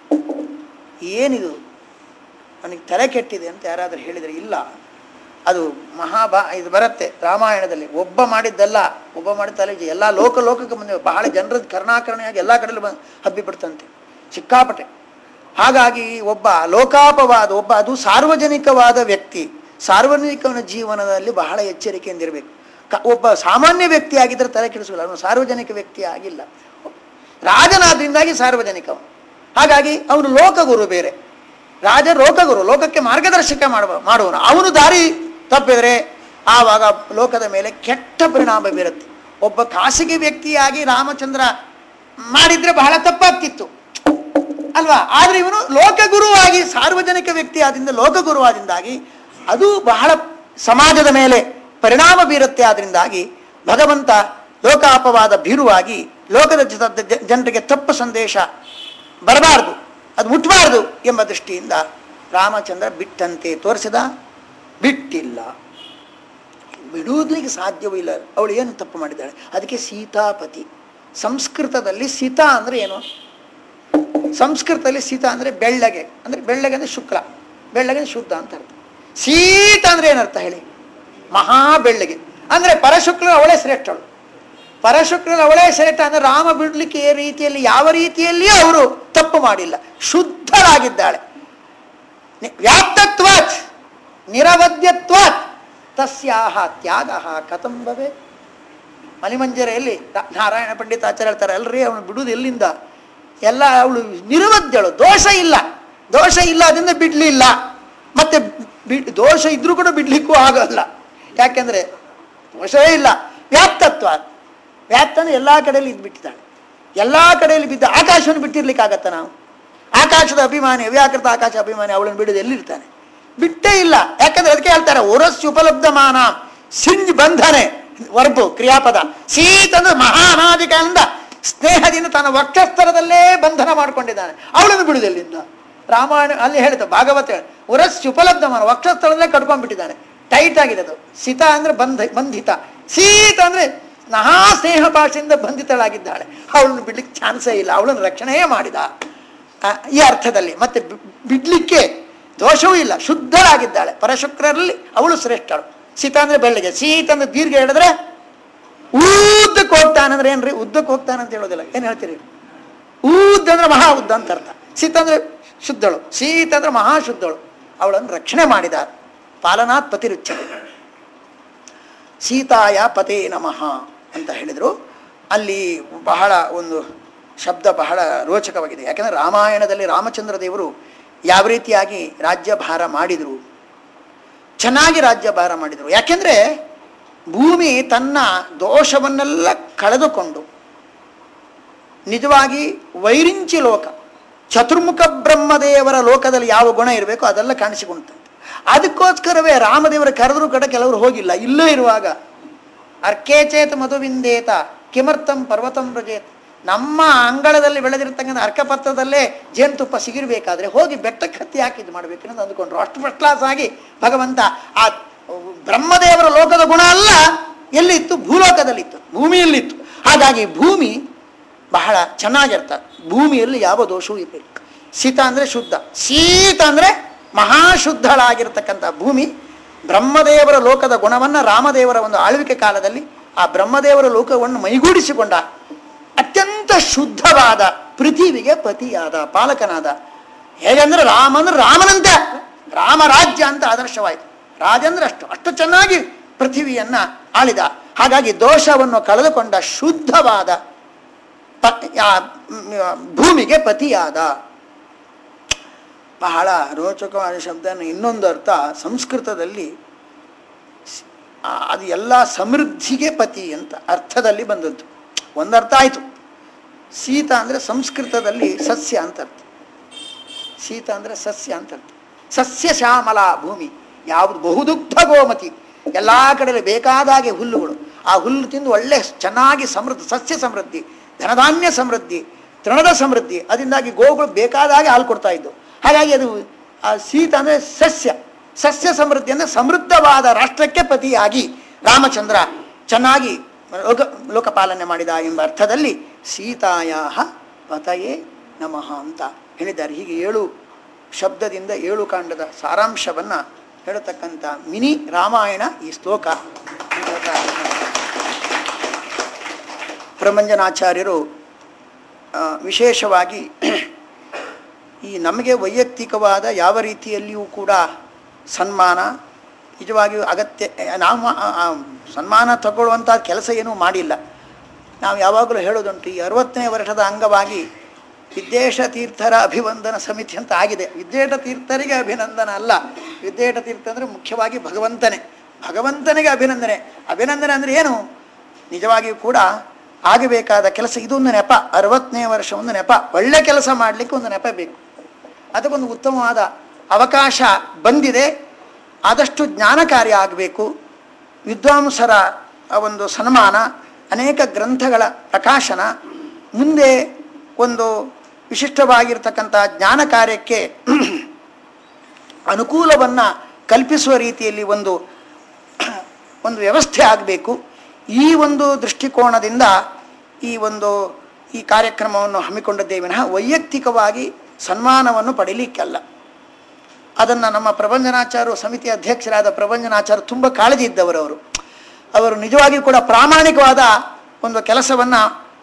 ಏನಿದು ನನಗೆ ತಲೆ ಕೆಟ್ಟಿದೆ ಅಂತ ಯಾರಾದರೂ ಹೇಳಿದರೆ ಇಲ್ಲ ಅದು ಮಹಾಭಾ ಇದು ಬರುತ್ತೆ ರಾಮಾಯಣದಲ್ಲಿ ಒಬ್ಬ ಮಾಡಿದ್ದಲ್ಲ ಒಬ್ಬ ಮಾಡಿದ ತಲೆ ಎಲ್ಲ ಲೋಕ ಲೋಕಕ್ಕೆ ಬಂದಿವೆ ಬಹಳ ಜನರದ್ದು ಕರ್ಣಾಕರಣೆಯಾಗಿ ಎಲ್ಲ ಕಡೆಯಲ್ಲಿ ಬಂದು ಹಬ್ಬಿಬಿಡ್ತಂತೆ ಸಿಕ್ಕಾಪಟ್ಟೆ ಹಾಗಾಗಿ ಒಬ್ಬ ಲೋಕಾಪವಾದ ಒಬ್ಬ ಅದು ಸಾರ್ವಜನಿಕವಾದ ವ್ಯಕ್ತಿ ಸಾರ್ವಜನಿಕವನ ಜೀವನದಲ್ಲಿ ಬಹಳ ಎಚ್ಚರಿಕೆಯಿಂದಿರಬೇಕು ಕ ಒಬ್ಬ ಸಾಮಾನ್ಯ ವ್ಯಕ್ತಿ ಆಗಿದ್ದರೆ ತಲೆ ಕೆಡಿಸಲ್ಲ ಅವನು ಸಾರ್ವಜನಿಕ ವ್ಯಕ್ತಿ ಆಗಿಲ್ಲ ರಾಜನಾದ್ರಿಂದಾಗಿ ಸಾರ್ವಜನಿಕ ಅವನು ಹಾಗಾಗಿ ಅವನು ಲೋಕಗುರು ಬೇರೆ ರಾಜ ಲೋಕಗುರು ಲೋಕಕ್ಕೆ ಮಾರ್ಗದರ್ಶಕ ಮಾಡುವ ಮಾಡುವನು ಅವನು ದಾರಿ ತಪ್ಪಿದರೆ ಆವಾಗ ಲೋಕದ ಮೇಲೆ ಕೆಟ್ಟ ಪರಿಣಾಮ ಬೀರುತ್ತೆ ಒಬ್ಬ ಖಾಸಗಿ ವ್ಯಕ್ತಿಯಾಗಿ ರಾಮಚಂದ್ರ ಮಾಡಿದ್ರೆ ಬಹಳ ತಪ್ಪಾಗ್ತಿತ್ತು ಅಲ್ವಾ ಆದ್ರೆ ಇವನು ಲೋಕಗುರುವಾಗಿ ಸಾರ್ವಜನಿಕ ವ್ಯಕ್ತಿ ಆದ್ರಿಂದ ಲೋಕಗುರುವಾದಿಂದಾಗಿ ಅದು ಬಹಳ ಸಮಾಜದ ಮೇಲೆ ಪರಿಣಾಮ ಬೀರುತ್ತೆ ಆದ್ರಿಂದಾಗಿ ಭಗವಂತ ಲೋಕಾಪವಾದ ಭೀರುವಾಗಿ ಲೋಕದ ಜ- ಜ- ಜನರಿಗೆ ತಪ್ಪು ಸಂದೇಶ ಬರಬಾರದು ಅದು ಮುಟ್ಟಬಾರದು ಎಂಬ ದೃಷ್ಟಿಯಿಂದ ರಾಮಚಂದ್ರ ಬಿಟ್ಟಂತೆ ತೋರಿಸಿದ ಬಿಟ್ಟಿಲ್ಲ ಬಿಡುವುದಕ್ಕೆ ಸಾಧ್ಯವೂ ಇಲ್ಲ ಅವಳು ಏನು ತಪ್ಪು ಮಾಡಿದ್ದಾಳೆ ಅದಕ್ಕೆ ಸೀತಾಪತಿ ಸಂಸ್ಕೃತದಲ್ಲಿ ಸೀತಾ ಅಂದರೆ ಏನು ಸಂಸ್ಕೃತದಲ್ಲಿ ಸೀತಾ ಅಂದರೆ ಬೆಳ್ಳಗೆ ಅಂದರೆ ಬೆಳ್ಳಗೆ ಅಂದರೆ ಶುಕ್ಲ ಬೆಳ್ಳಗೆ ಅಂದ್ರೆ ಶುದ್ಧ ಅಂತ ಅರ್ಥ ಸೀತ ಅಂದರೆ ಏನರ್ಥ ಹೇಳಿ ಮಹಾ ಬೆಳ್ಳಗೆ ಅಂದರೆ ಪರಶುಕ್ಲ ಅವಳೇ ಶ್ರೇಷ್ಠಳು ಪರಶುಕ್ರನ ಅವಳೇ ಶ್ರೇಷ್ಠ ಅಂದರೆ ರಾಮ ಬಿಡ್ಲಿಕ್ಕೆ ಈ ರೀತಿಯಲ್ಲಿ ಯಾವ ರೀತಿಯಲ್ಲಿಯೂ ಅವರು ತಪ್ಪು ಮಾಡಿಲ್ಲ ಶುದ್ಧರಾಗಿದ್ದಾಳೆ ನಿ- ವ್ಯಾಪ್ತತ್ವಾತ್ ನಿರವದ್ಯತ್ವಾತ್ ತಸ್ಯಾಹ ತ್ಯಾಗ ಕಥಂ ಭವೆ ಮಲಿಮಂಜರೆಯಲ್ಲಿ ರಾ- ನಾರಾಯಣ ಪಂಡಿತಾಚಾರ್ಯ ಹೇಳ್ತಾರೆ ಅಲ್ರಿ ಅವನು ಬಿಡುವುದು ಎಲ್ಲಿಂದ ಎಲ್ಲ ಅವಳು ನಿರವದ್ಯಳು ದೋಷ ಇಲ್ಲ ದೋಷ ಇಲ್ಲ ಅದರಿಂದ ಬಿಡ್ಲಿಲ್ಲ ಮತ್ತೆ ಬಿಡ್ ದೋಷ ಇದ್ರೂ ಕೂಡ ಬಿಡ್ಲಿಕ್ಕೂ ಆಗಲ್ಲ ಯಾಕೆಂದ್ರೆ ದೋಷವೇ ಇಲ್ಲ ವ್ಯಾಪ್ತತ್ವ ವ್ಯಾಪ್ತ ಅಂದ್ರೆ ಎಲ್ಲ ಕಡೆಯಲ್ಲಿ ಇದ್ಬಿಟ್ಟಿದ್ದಾಳೆ ಎಲ್ಲ ಕಡೆಯಲ್ಲಿ ಬಿದ್ದ ಆಕಾಶವನ್ನು ಬಿಟ್ಟಿರ್ಲಿಕ್ಕೆ ಆಗತ್ತ ನಾವು ಆಕಾಶದ ಅಭಿಮಾನಿ ಅವ್ಯಾಕೃತ ಆಕಾಶ ಅಭಿಮಾನಿ ಅವಳನ್ನು ಬಿಡೋದು ಎಲ್ಲಿರ್ತಾನೆ ಬಿಟ್ಟೇ ಇಲ್ಲ ಯಾಕಂದ್ರೆ ಅದಕ್ಕೆ ಹೇಳ್ತಾರೆ ಒರಸ್ ಉಪಲಬ್ಧ ಮಾನ ಸಿಂಜ್ ಬಂಧನೆ ವರ್ಬು ಕ್ರಿಯಾಪದ ಸೀತ್ ಅಂದ್ರೆ ಮಹಾ ಅನಾದಿ ಕಾಲದಿಂದ ಸ್ನೇಹದಿಂದ ತನ್ನ ವಕ್ಷಸ್ಥರದಲ್ಲೇ ಬಂಧನ ಮಾಡ್ಕೊಂಡಿದ್ದಾನೆ ಅವಳನ್ನು ಬಿಡುದೆಲ್ಲಿಂದ ರಾಮಾಯಣ ಅಲ್ಲಿ ಹೇಳಿದ ಭಾಗವತ ಉರಸ್ ಉಪಲಬ್ಧ ಮಾನ ವಕ್ಷಸ್ಥಳದಲ್ಲೇ ಕಟ್ಕೊಂಡ್ಬಿಟ್ಟಿದ್ದಾನೆ ಟೈಟ್ ಆಗಿದೆ ಅದು ಸಿತ ಅಂದ್ರೆ ಬಂಧ ಬಂಧಿತ ಸೀತ ಅಂದ್ರೆ ಮಹಾ ಸ್ನೇಹ ಭಾಷೆಯಿಂದ ಬಂಧಿತಳಾಗಿದ್ದಾಳೆ ಅವಳನ್ನು ಬಿಡ್ಲಿಕ್ಕೆ ಚಾನ್ಸೇ ಇಲ್ಲ ಅವಳನ್ನು ರಕ್ಷಣೆಯೇ ಮಾಡಿದ ಆ, ಈ ಅರ್ಥದಲ್ಲಿ ಮತ್ತೆ ಬಿ- ಬಿಡ್ಲಿಕ್ಕೆ ದೋಷವೂ ಇಲ್ಲ ಶುದ್ಧಳಾಗಿದ್ದಾಳೆ ಪರಶುಕ್ರರಲ್ಲಿ ಅವಳು ಶ್ರೇಷ್ಠಳು ಸೀತ ಅಂದ್ರೆ ಬೆಳ್ಳಿಗೆ ಸೀತ ಅಂದ್ರೆ ದೀರ್ಘ ಹೇಳಿದ್ರೆ ಉದ್ದಕ್ಕೆ ಹೋಗ್ತಾನಂದ್ರೆ ಏನ್ರಿ ಉದ್ದಕ್ಕೆ ಹೋಗ್ತಾನಂತ ಹೇಳೋದಿಲ್ಲ ಏನ್ ಹೇಳ್ತೀರಿ ಉದ್ದ ಅಂದ್ರೆ ಮಹಾ ಉದ್ದ ಅಂತ ಅರ್ಥ ಸೀತ ಅಂದ್ರೆ ಶುದ್ಧಳು ಸೀತ ಅಂದ್ರೆ ಮಹಾ ಶುದ್ಧಳು ಅವಳನ್ನು ರಕ್ಷಣೆ ಮಾಡಿದ ಪಾಲನಾತ್ ಪತಿರುಚ್ಛ ಸೀತಾಯ ಪತೇ ನಮಃ ಅಂತ ಹೇಳಿದರು ಅಲ್ಲಿ ಬಹಳ ಒಂದು ಶಬ್ದ ಬಹಳ ರೋಚಕವಾಗಿದೆ ಯಾಕಂದರೆ ರಾಮಾಯಣದಲ್ಲಿ ರಾಮಚಂದ್ರ ದೇವರು ಯಾವ ರೀತಿಯಾಗಿ ರಾಜ್ಯಭಾರ ಮಾಡಿದರು ಚೆನ್ನಾಗಿ ರಾಜ್ಯಭಾರ ಮಾಡಿದರು ಯಾಕೆಂದರೆ ಭೂಮಿ ತನ್ನ ದೋಷವನ್ನೆಲ್ಲ ಕಳೆದುಕೊಂಡು ನಿಜವಾಗಿ ವೈರಿಂಚಿ ಲೋಕ ಚತುರ್ಮುಖ ಬ್ರಹ್ಮದೇವರ ಲೋಕದಲ್ಲಿ ಯಾವ ಗುಣ ಇರಬೇಕು ಅದೆಲ್ಲ ಕಾಣಿಸಿಕೊಂಡಂತೆ ಅದಕ್ಕೋಸ್ಕರವೇ ರಾಮದೇವರ ಕರೆದರೂ ಕಡೆ ಕೆಲವರು ಹೋಗಿಲ್ಲ ಇಲ್ಲೇ ಇರುವಾಗ ಅರ್ಕೇಚೇತ ಮಧುವಿಂದೇತ ಕಿಮರ್ಥಂ ಪರ್ವತಂ ವ್ರಜೇತ್ ನಮ್ಮ ಅಂಗಳದಲ್ಲಿ ಬೆಳೆದಿರ್ತಕ್ಕಂಥ ಅರ್ಕಪತ್ರದಲ್ಲೇ ಜೇನುತುಪ್ಪ ಸಿಗಿರ್ಬೇಕಾದ್ರೆ ಹೋಗಿ ಬೆಟ್ಟಕ್ಕೆ ಹತ್ತಿ ಹಾಕಿದ್ದು ಮಾಡಬೇಕು ಅನ್ನೋದು ಅಂದ್ಕೊಂಡ್ರು ಅಷ್ಟು ಫಸ್ಟ್ ಕ್ಲಾಸ್ ಆಗಿ ಭಗವಂತ ಆ ಬ್ರಹ್ಮದೇವರ ಲೋಕದ ಗುಣ ಅಲ್ಲ ಎಲ್ಲಿತ್ತು ಭೂಲೋಕದಲ್ಲಿತ್ತು ಭೂಮಿಯಲ್ಲಿತ್ತು ಹಾಗಾಗಿ ಭೂಮಿ ಬಹಳ ಚೆನ್ನಾಗಿರ್ತದೆ ಭೂಮಿಯಲ್ಲಿ ಯಾವ ದೋಷವೂ ಇರಲಿಲ್ಲ ಶೀತ ಅಂದರೆ ಶುದ್ಧ ಶೀತ ಅಂದರೆ ಮಹಾಶುದ್ಧಳಾಗಿರ್ತಕ್ಕಂಥ ಭೂಮಿ ಬ್ರಹ್ಮದೇವರ ಲೋಕದ ಗುಣವನ್ನು ರಾಮದೇವರ ಒಂದು ಆಳ್ವಿಕೆ ಕಾಲದಲ್ಲಿ ಆ ಬ್ರಹ್ಮದೇವರ ಲೋಕವನ್ನು ಮೈಗೂಡಿಸಿಕೊಂಡ ಅತ್ಯಂತ ಶುದ್ಧವಾದ ಪೃಥಿವಿಗೆ ಪತಿಯಾದ ಪಾಲಕನಾದ ಹೇಗೆಂದ್ರೆ ರಾಮಂದ್ರೆ ರಾಮನಂತೆ ರಾಮರಾಜ್ಯ ಅಂತ ಆದರ್ಶವಾಯಿತು ರಾಜಂದ್ರೆ ಅಷ್ಟು ಅಷ್ಟು ಚೆನ್ನಾಗಿ ಪೃಥಿವಿಯನ್ನ ಆಳಿದ ಹಾಗಾಗಿ ದೋಷವನ್ನು ಕಳೆದುಕೊಂಡ ಶುದ್ಧವಾದ ಪ- ಆ, ಮ್, ಭೂಮಿಗೆ ಪತಿಯಾದ ಬಹಳ ರೋಚಕವಾದ ಶಬ್ದನ ಇನ್ನೊಂದು ಅರ್ಥ ಸಂಸ್ಕೃತದಲ್ಲಿ ಸ್- ಆ, ಅದು ಎಲ್ಲ ಸಮೃದ್ಧಿಗೆ ಪತಿ ಅಂತ ಅರ್ಥದಲ್ಲಿ ಬಂದದ್ದು ಒಂದರ್ಥ ಆಯಿತು ಶೀತ ಅಂದರೆ ಸಂಸ್ಕೃತದಲ್ಲಿ ಸಸ್ಯ ಅಂತ ಅರ್ಥ ಶೀತ ಅಂದರೆ ಸಸ್ಯ ಅಂತ ಅರ್ಥ ಸಸ್ಯ ಶ್ಯಾಮಲ ಭೂಮಿ ಯಾವುದು ಬಹುದುಗ್ಧ ಗೋಮತಿ ಎಲ್ಲ ಕಡೆ ಬೇಕಾದಾಗೆ ಹುಲ್ಲುಗಳು ಆ ಹುಲ್ಲು ತಿಂದು ಒಳ್ಳೆ ಚೆನ್ನಾಗಿ ಸಮೃದ್ಧಿ ಸಸ್ಯ ಸಮೃದ್ಧಿ ಧನಧಾನ್ಯ ಸಮೃದ್ಧಿ ತೃಣದ ಸಮೃದ್ಧಿ ಅದರಿಂದಾಗಿ ಗೋಗಳು ಬೇಕಾದಾಗೆ ಹಾಲು ಕೊಡ್ತಾ ಇದ್ದು ಹಾಗಾಗಿ ಅದು ಆ ಶೀತ ಅಂದರೆ ಸಸ್ಯ ಸಸ್ಯ ಸಮೃದ್ಧಿ ಅಂದರೆ ಸಮೃದ್ಧವಾದ ರಾಷ್ಟ್ರಕ್ಕೆ ಪತಿಯಾಗಿ ರಾಮಚಂದ್ರ ಚೆನ್ನಾಗಿ ಲೋಕ ಲೋಕಪಾಲನೆ ಮಾಡಿದ ಎಂಬ ಅರ್ಥದಲ್ಲಿ ಸೀತಾಯ ಪತಯೇ ನಮಃ ಅಂತ ಹೇಳಿದ್ದಾರೆ ಹೀಗೆ ಏಳು ಶಬ್ದದಿಂದ ಏಳು ಕಾಂಡದ ಸಾರಾಂಶವನ್ನು ಹೇಳತಕ್ಕಂಥ ಮಿನಿ ರಾಮಾಯಣ ಈ ಶ್ಲೋಕ ಈ ಶ್ಲೋಕ ಪ್ರಮಂಜನಾಚಾರ್ಯರು ಆ, ವಿಶೇಷವಾಗಿ ಈ ನಮಗೆ ವೈಯಕ್ತಿಕವಾದ ಯಾವ ರೀತಿಯಲ್ಲಿಯೂ ಕೂಡ ಸನ್ಮಾನ ನಿಜವಾಗಿಯೂ ಅಗತ್ಯ ನಾವು ಆ- ಆ ಸನ್ಮಾನ ತಗೊಳ್ಳುವಂಥ ಕೆಲಸ ಏನೂ ಮಾಡಿಲ್ಲ ನಾವು ಯಾವಾಗಲೂ ಹೇಳೋದುಂಟು ಈ ಅರವತ್ತನೇ ವರ್ಷದ ಅಂಗವಾಗಿ ವಿದ್ಯೇಶ ತೀರ್ಥರ ಅಭಿವಂದನ ಸಮಿತಿ ಅಂತ ಆಗಿದೆ ವಿದ್ಯೇಟ ತೀರ್ಥರಿಗೆ ಅಭಿನಂದನ ಅಲ್ಲ ವಿದ್ಯೇಟ ತೀರ್ಥ ಅಂದರೆ ಮುಖ್ಯವಾಗಿ ಭಗವಂತನೇ ಭಗವಂತನಿಗೆ ಅಭಿನಂದನೆ ಅಭಿನಂದನೆ ಅಂದರೆ ಏನು ನಿಜವಾಗಿಯೂ ಕೂಡ ಆಗಬೇಕಾದ ಕೆಲಸ ಇದೊಂದು ನೆಪ ಅರವತ್ತನೇ ವರ್ಷ ಒಂದು ನೆಪ ಒಳ್ಳೆ ಕೆಲಸ ಮಾಡಲಿಕ್ಕೆ ಒಂದು ನೆಪ ಬೇಕು ಅದಕ್ಕೊಂದು ಉತ್ತಮವಾದ ಅವಕಾಶ ಬಂದಿದೆ ಆದಷ್ಟು ಜ್ಞಾನ ಕಾರ್ಯ ಆಗಬೇಕು ವಿದ್ವಾಂಸರ ಆ ಒಂದು ಸನ್ಮಾನ ಅನೇಕ ಗ್ರಂಥಗಳ ಪ್ರಕಾಶನ ಮುಂದೆ ಒಂದು ವಿಶಿಷ್ಟವಾಗಿರ್ತಕ್ಕಂಥ ಜ್ಞಾನ ಕಾರ್ಯಕ್ಕೆ ಅನುಕೂಲವನ್ನು ಕಲ್ಪಿಸುವ ರೀತಿಯಲ್ಲಿ ಒಂದು ಒಂದು ವ್ಯವಸ್ಥೆ ಆಗಬೇಕು ಈ ಒಂದು ದೃಷ್ಟಿಕೋನದಿಂದ ಈ ಒಂದು ಈ ಕಾರ್ಯಕ್ರಮವನ್ನು ಹಮ್ಮಿಕೊಂಡಿದ್ದೇವೆ ವಿನಃ ವೈಯಕ್ತಿಕವಾಗಿ ಸನ್ಮಾನವನ್ನು ಪಡೀಲಿಕ್ಕಲ್ಲ ಅದನ್ನು ನಮ್ಮ ಪ್ರಬಂಧನಾಚಾರ್ಯ ಸಮಿತಿ ಅಧ್ಯಕ್ಷರಾದ ಪ್ರಬಂಧನಾಚಾರ್ಯ ತುಂಬ ಕಾಳಜಿ ಇದ್ದವರು ಅವರು ಅವರು ನಿಜವಾಗಿಯೂ ಕೂಡ ಪ್ರಾಮಾಣಿಕವಾದ ಒಂದು ಕೆಲಸವನ್ನು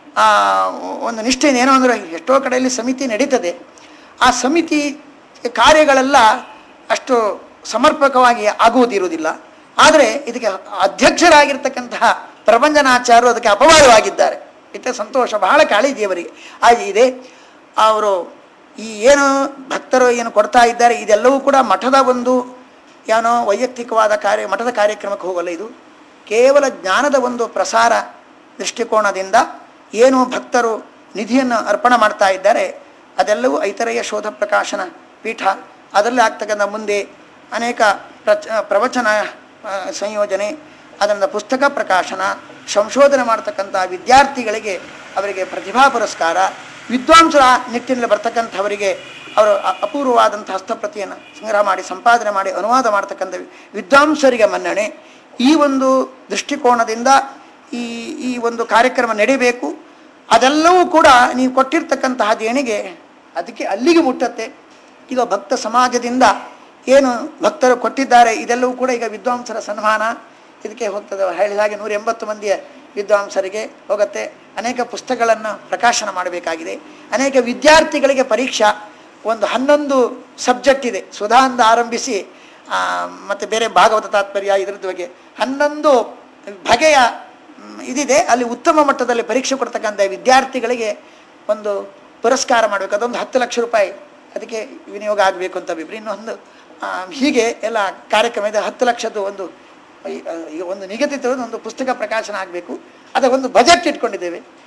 ಒಂದು ನಿಷ್ಠೆ ಏನೋ ಅಂದರೆ ಎಷ್ಟೋ ಕಡೆಯಲ್ಲಿ ಸಮಿತಿ ನಡೀತದೆ ಆ ಸಮಿತಿ ಕಾರ್ಯಗಳೆಲ್ಲ ಅಷ್ಟು ಸಮರ್ಪಕವಾಗಿ ಆಗುವುದಿರುವುದಿಲ್ಲ ಆದರೆ ಇದಕ್ಕೆ ಅಧ್ಯಕ್ಷರಾಗಿರ್ತಕ್ಕಂತಹ ಪ್ರಬಂಧನಾಚಾರ್ಯರು ಅದಕ್ಕೆ ಅಪವಾದವಾಗಿದ್ದಾರೆ ಇತ್ತ ಸಂತೋಷ ಬಹಳ ಕಾಳಜಿ ಅವರಿಗೆ ಹಾಗೆ ಇದೆ ಅವರು ಈ ಏನು ಭಕ್ತರು ಏನು ಕೊಡ್ತಾ ಇದ್ದಾರೆ ಇದೆಲ್ಲವೂ ಕೂಡ ಮಠದ ಒಂದು ಏನೋ ವೈಯಕ್ತಿಕವಾದ ಕಾರ್ಯ ಮಠದ ಕಾರ್ಯಕ್ರಮಕ್ಕೆ ಹೋಗಲ್ಲ ಇದು ಕೇವಲ ಜ್ಞಾನದ ಒಂದು ಪ್ರಸಾರ ದೃಷ್ಟಿಕೋನದಿಂದ ಏನು ಭಕ್ತರು ನಿಧಿಯನ್ನು ಅರ್ಪಣೆ ಮಾಡ್ತಾ ಇದ್ದಾರೆ ಅದೆಲ್ಲವೂ ಐತರೆಯ ಶೋಧ ಪ್ರಕಾಶನ ಪೀಠ ಅದರಲ್ಲಿ ಆಗ್ತಕ್ಕಂಥ ಮುಂದೆ ಅನೇಕ ಪ್ರಚ ಪ್ರವಚನ ಆ, ಸಂಯೋಜನೆ ಅದರಿಂದ ಪುಸ್ತಕ ಪ್ರಕಾಶನ ಸಂಶೋಧನೆ ಮಾಡ್ತಕ್ಕಂಥ ವಿದ್ಯಾರ್ಥಿಗಳಿಗೆ ಅವರಿಗೆ ಪ್ರತಿಭಾ ಪುರಸ್ಕಾರ ವಿದ್ವಾಂಸರ ನಿಟ್ಟಿನಲ್ಲಿ ಬರ್ತಕ್ಕಂಥವರಿಗೆ ಅವರು ಅ- ಅಪೂರ್ವವಾದಂಥ ಹಸ್ತಪ್ರತಿಯನ್ನು ಸಂಗ್ರಹ ಮಾಡಿ ಸಂಪಾದನೆ ಮಾಡಿ ಅನುವಾದ ಮಾಡ್ತಕ್ಕಂಥ ವಿದ್ವಾಂಸರಿಗೆ ಮನ್ನಣೆ ಈ ಒಂದು ದೃಷ್ಟಿಕೋನದಿಂದ ಈ ಈ ಒಂದು ಕಾರ್ಯಕ್ರಮ ನಡಿಬೇಕು ಅದೆಲ್ಲವೂ ಕೂಡ ನೀವು ಕೊಟ್ಟಿರ್ತಕ್ಕಂತಹ ದೇಣಿಗೆ ಅದಕ್ಕೆ ಅಲ್ಲಿಗೆ ಮುಟ್ಟತ್ತೆ ಈಗ ಭಕ್ತ ಸಮಾಜದಿಂದ ಏನು ಭಕ್ತರು ಕೊಟ್ಟಿದ್ದಾರೆ ಇದೆಲ್ಲವೂ ಕೂಡ ಈಗ ವಿದ್ವಾಂಸರ ಸನ್ಮಾನ ಇದಕ್ಕೆ ಹೋಗ್ತದೆ ಹೇಳಿದ ಹಾಗೆ ನೂರ ಎಂಬತ್ತು ಮಂದಿಯ ವಿದ್ವಾಂಸರಿಗೆ ಹೋಗುತ್ತೆ ಅನೇಕ ಪುಸ್ತಕಗಳನ್ನು ಪ್ರಕಾಶನ ಮಾಡಬೇಕಾಗಿದೆ ಅನೇಕ ವಿದ್ಯಾರ್ಥಿಗಳಿಗೆ ಪರೀಕ್ಷಾ ಒಂದು ಹನ್ನೊಂದು ಸಬ್ಜೆಕ್ಟ್ ಇದೆ ಸುಧಾಂದ ಆರಂಭಿಸಿ ಆ, ಮತ್ತು ಬೇರೆ ಭಾಗವತ ತಾತ್ಪರ್ಯ ಇದರದ್ದು ಬಗ್ಗೆ ಹನ್ನೊಂದು ಬಗೆಯ ಮ್, ಇದಿದೆ ಅಲ್ಲಿ ಉತ್ತಮ ಮಟ್ಟದಲ್ಲಿ ಪರೀಕ್ಷೆ ಕೊಡ್ತಕ್ಕಂಥ ವಿದ್ಯಾರ್ಥಿಗಳಿಗೆ ಒಂದು ಪುರಸ್ಕಾರ ಮಾಡಬೇಕು ಅದೊಂದು ಹತ್ತು ಲಕ್ಷ ರೂಪಾಯಿ ಅದಕ್ಕೆ ವಿನಿಯೋಗ ಆಗಬೇಕು ಅಂತ ಅಭಿಪ್ರಾಯ ಇನ್ನೊಂದು ಆ, ಹೀಗೆ ಎಲ್ಲ ಕಾರ್ಯಕ್ರಮ ಇದೆ ಹತ್ತು ಲಕ್ಷದ್ದು ಒಂದು ಈ, ಆ, ಈಗ ಒಂದು ನಿಗದಿತ ಒಂದು ಪುಸ್ತಕ ಪ್ರಕಾಶನ ಆಗಬೇಕು ಅದಕ್ಕೊಂದು ಬಜೆಟ್ ಇಟ್ಕೊಂಡಿದ್ದೇವೆ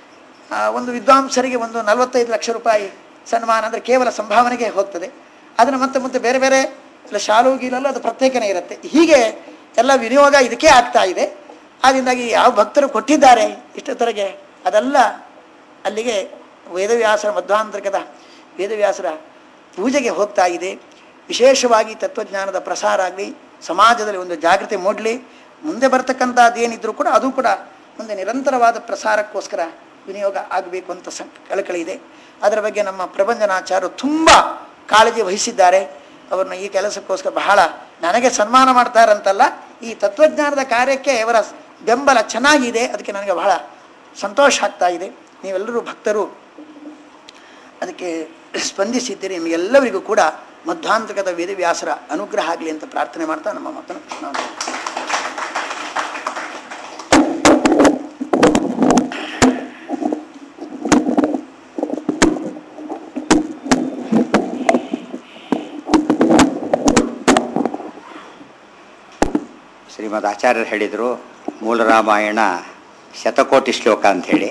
ಆ, ಒಂದು ವಿದ್ವಾಂಸರಿಗೆ ಒಂದು ನಲವತ್ತೈದು ಲಕ್ಷ ರೂಪಾಯಿ ಸನ್ಮಾನ ಅಂದರೆ ಕೇವಲ ಸಂಭಾವನೆಗೆ ಹೋಗ್ತದೆ ಅದನ್ನು ಮತ್ತೆ ಮತ್ತೆ ಬೇರೆ ಬೇರೆ ಇಲ್ಲ ಶಾಲು ಗೀಲಲ್ಲೂ ಅದು ಪ್ರತ್ಯೇಕನೇ ಇರುತ್ತೆ ಹೀಗೆ ಎಲ್ಲ ವಿನಿಯೋಗ ಇದಕ್ಕೆ ಆಗ್ತಾ ಇದೆ ಆದ್ದರಿಂದಾಗಿ ಯಾವ ಭಕ್ತರು ಕೊಟ್ಟಿದ್ದಾರೆ ಇಷ್ಟೊತ್ತರೆಗೆ ಅದೆಲ್ಲ ಅಲ್ಲಿಗೆ ವೇದವ್ಯಾಸರ ಮಧ್ವಾಂತರಿಕದ ವೇದವ್ಯಾಸರ ಪೂಜೆಗೆ ಹೋಗ್ತಾ ಇದೆ ವಿಶೇಷವಾಗಿ ತತ್ವಜ್ಞಾನದ ಪ್ರಸಾರ ಆಗಲಿ ಸಮಾಜದಲ್ಲಿ ಒಂದು ಜಾಗೃತಿ ಮೂಡಲಿ ಮುಂದೆ ಬರ್ತಕ್ಕಂಥದ್ದು ಏನಿದ್ರು ಕೂಡ ಅದು ಕೂಡ ಮುಂದೆ ನಿರಂತರವಾದ ಪ್ರಸಾರಕ್ಕೋಸ್ಕರ ವಿನಿಯೋಗ ಆಗಬೇಕು ಅಂತ ಸಂ ಕಳಕಳಿ ಇದೆ ಅದರ ಬಗ್ಗೆ ನಮ್ಮ ಪ್ರಬಂಧನಾಚಾರ್ಯರು ತುಂಬ ಕಾಳಜಿ ವಹಿಸಿದ್ದಾರೆ ಅವ್ರನ್ನ ಈ ಕೆಲಸಕ್ಕೋಸ್ಕರ ಬಹಳ ನನಗೆ ಸನ್ಮಾನ ಮಾಡ್ತಾರಂತಲ್ಲ ಈ ತತ್ವಜ್ಞಾನದ ಕಾರ್ಯಕ್ಕೆ ಅವರ ಬೆಂಬಲ ಚೆನ್ನಾಗಿದೆ ಅದಕ್ಕೆ ನನಗೆ ಬಹಳ ಸಂತೋಷ ಆಗ್ತಾ ಇದೆ ನೀವೆಲ್ಲರೂ ಭಕ್ತರು ಅದಕ್ಕೆ ಸ್ಪಂದಿಸಿದ್ದೀರಿ ನಿಮಗೆಲ್ಲರಿಗೂ ಕೂಡ ಮಧ್ವಾಂತಕದ ವೇದವ್ಯಾಸರ ಅನುಗ್ರಹ ಆಗಲಿ ಅಂತ ಪ್ರಾರ್ಥನೆ ಮಾಡ್ತಾ ನಮ್ಮ ಮಾತನ್ನು ನಾನು ಶ್ರೀಮದ್ ಆಚಾರ್ಯರು ಹೇಳಿದರು ಮೂಲ ರಾಮಾಯಣ ಶತಕೋಟಿ ಶ್ಲೋಕ ಅಂಥೇಳಿ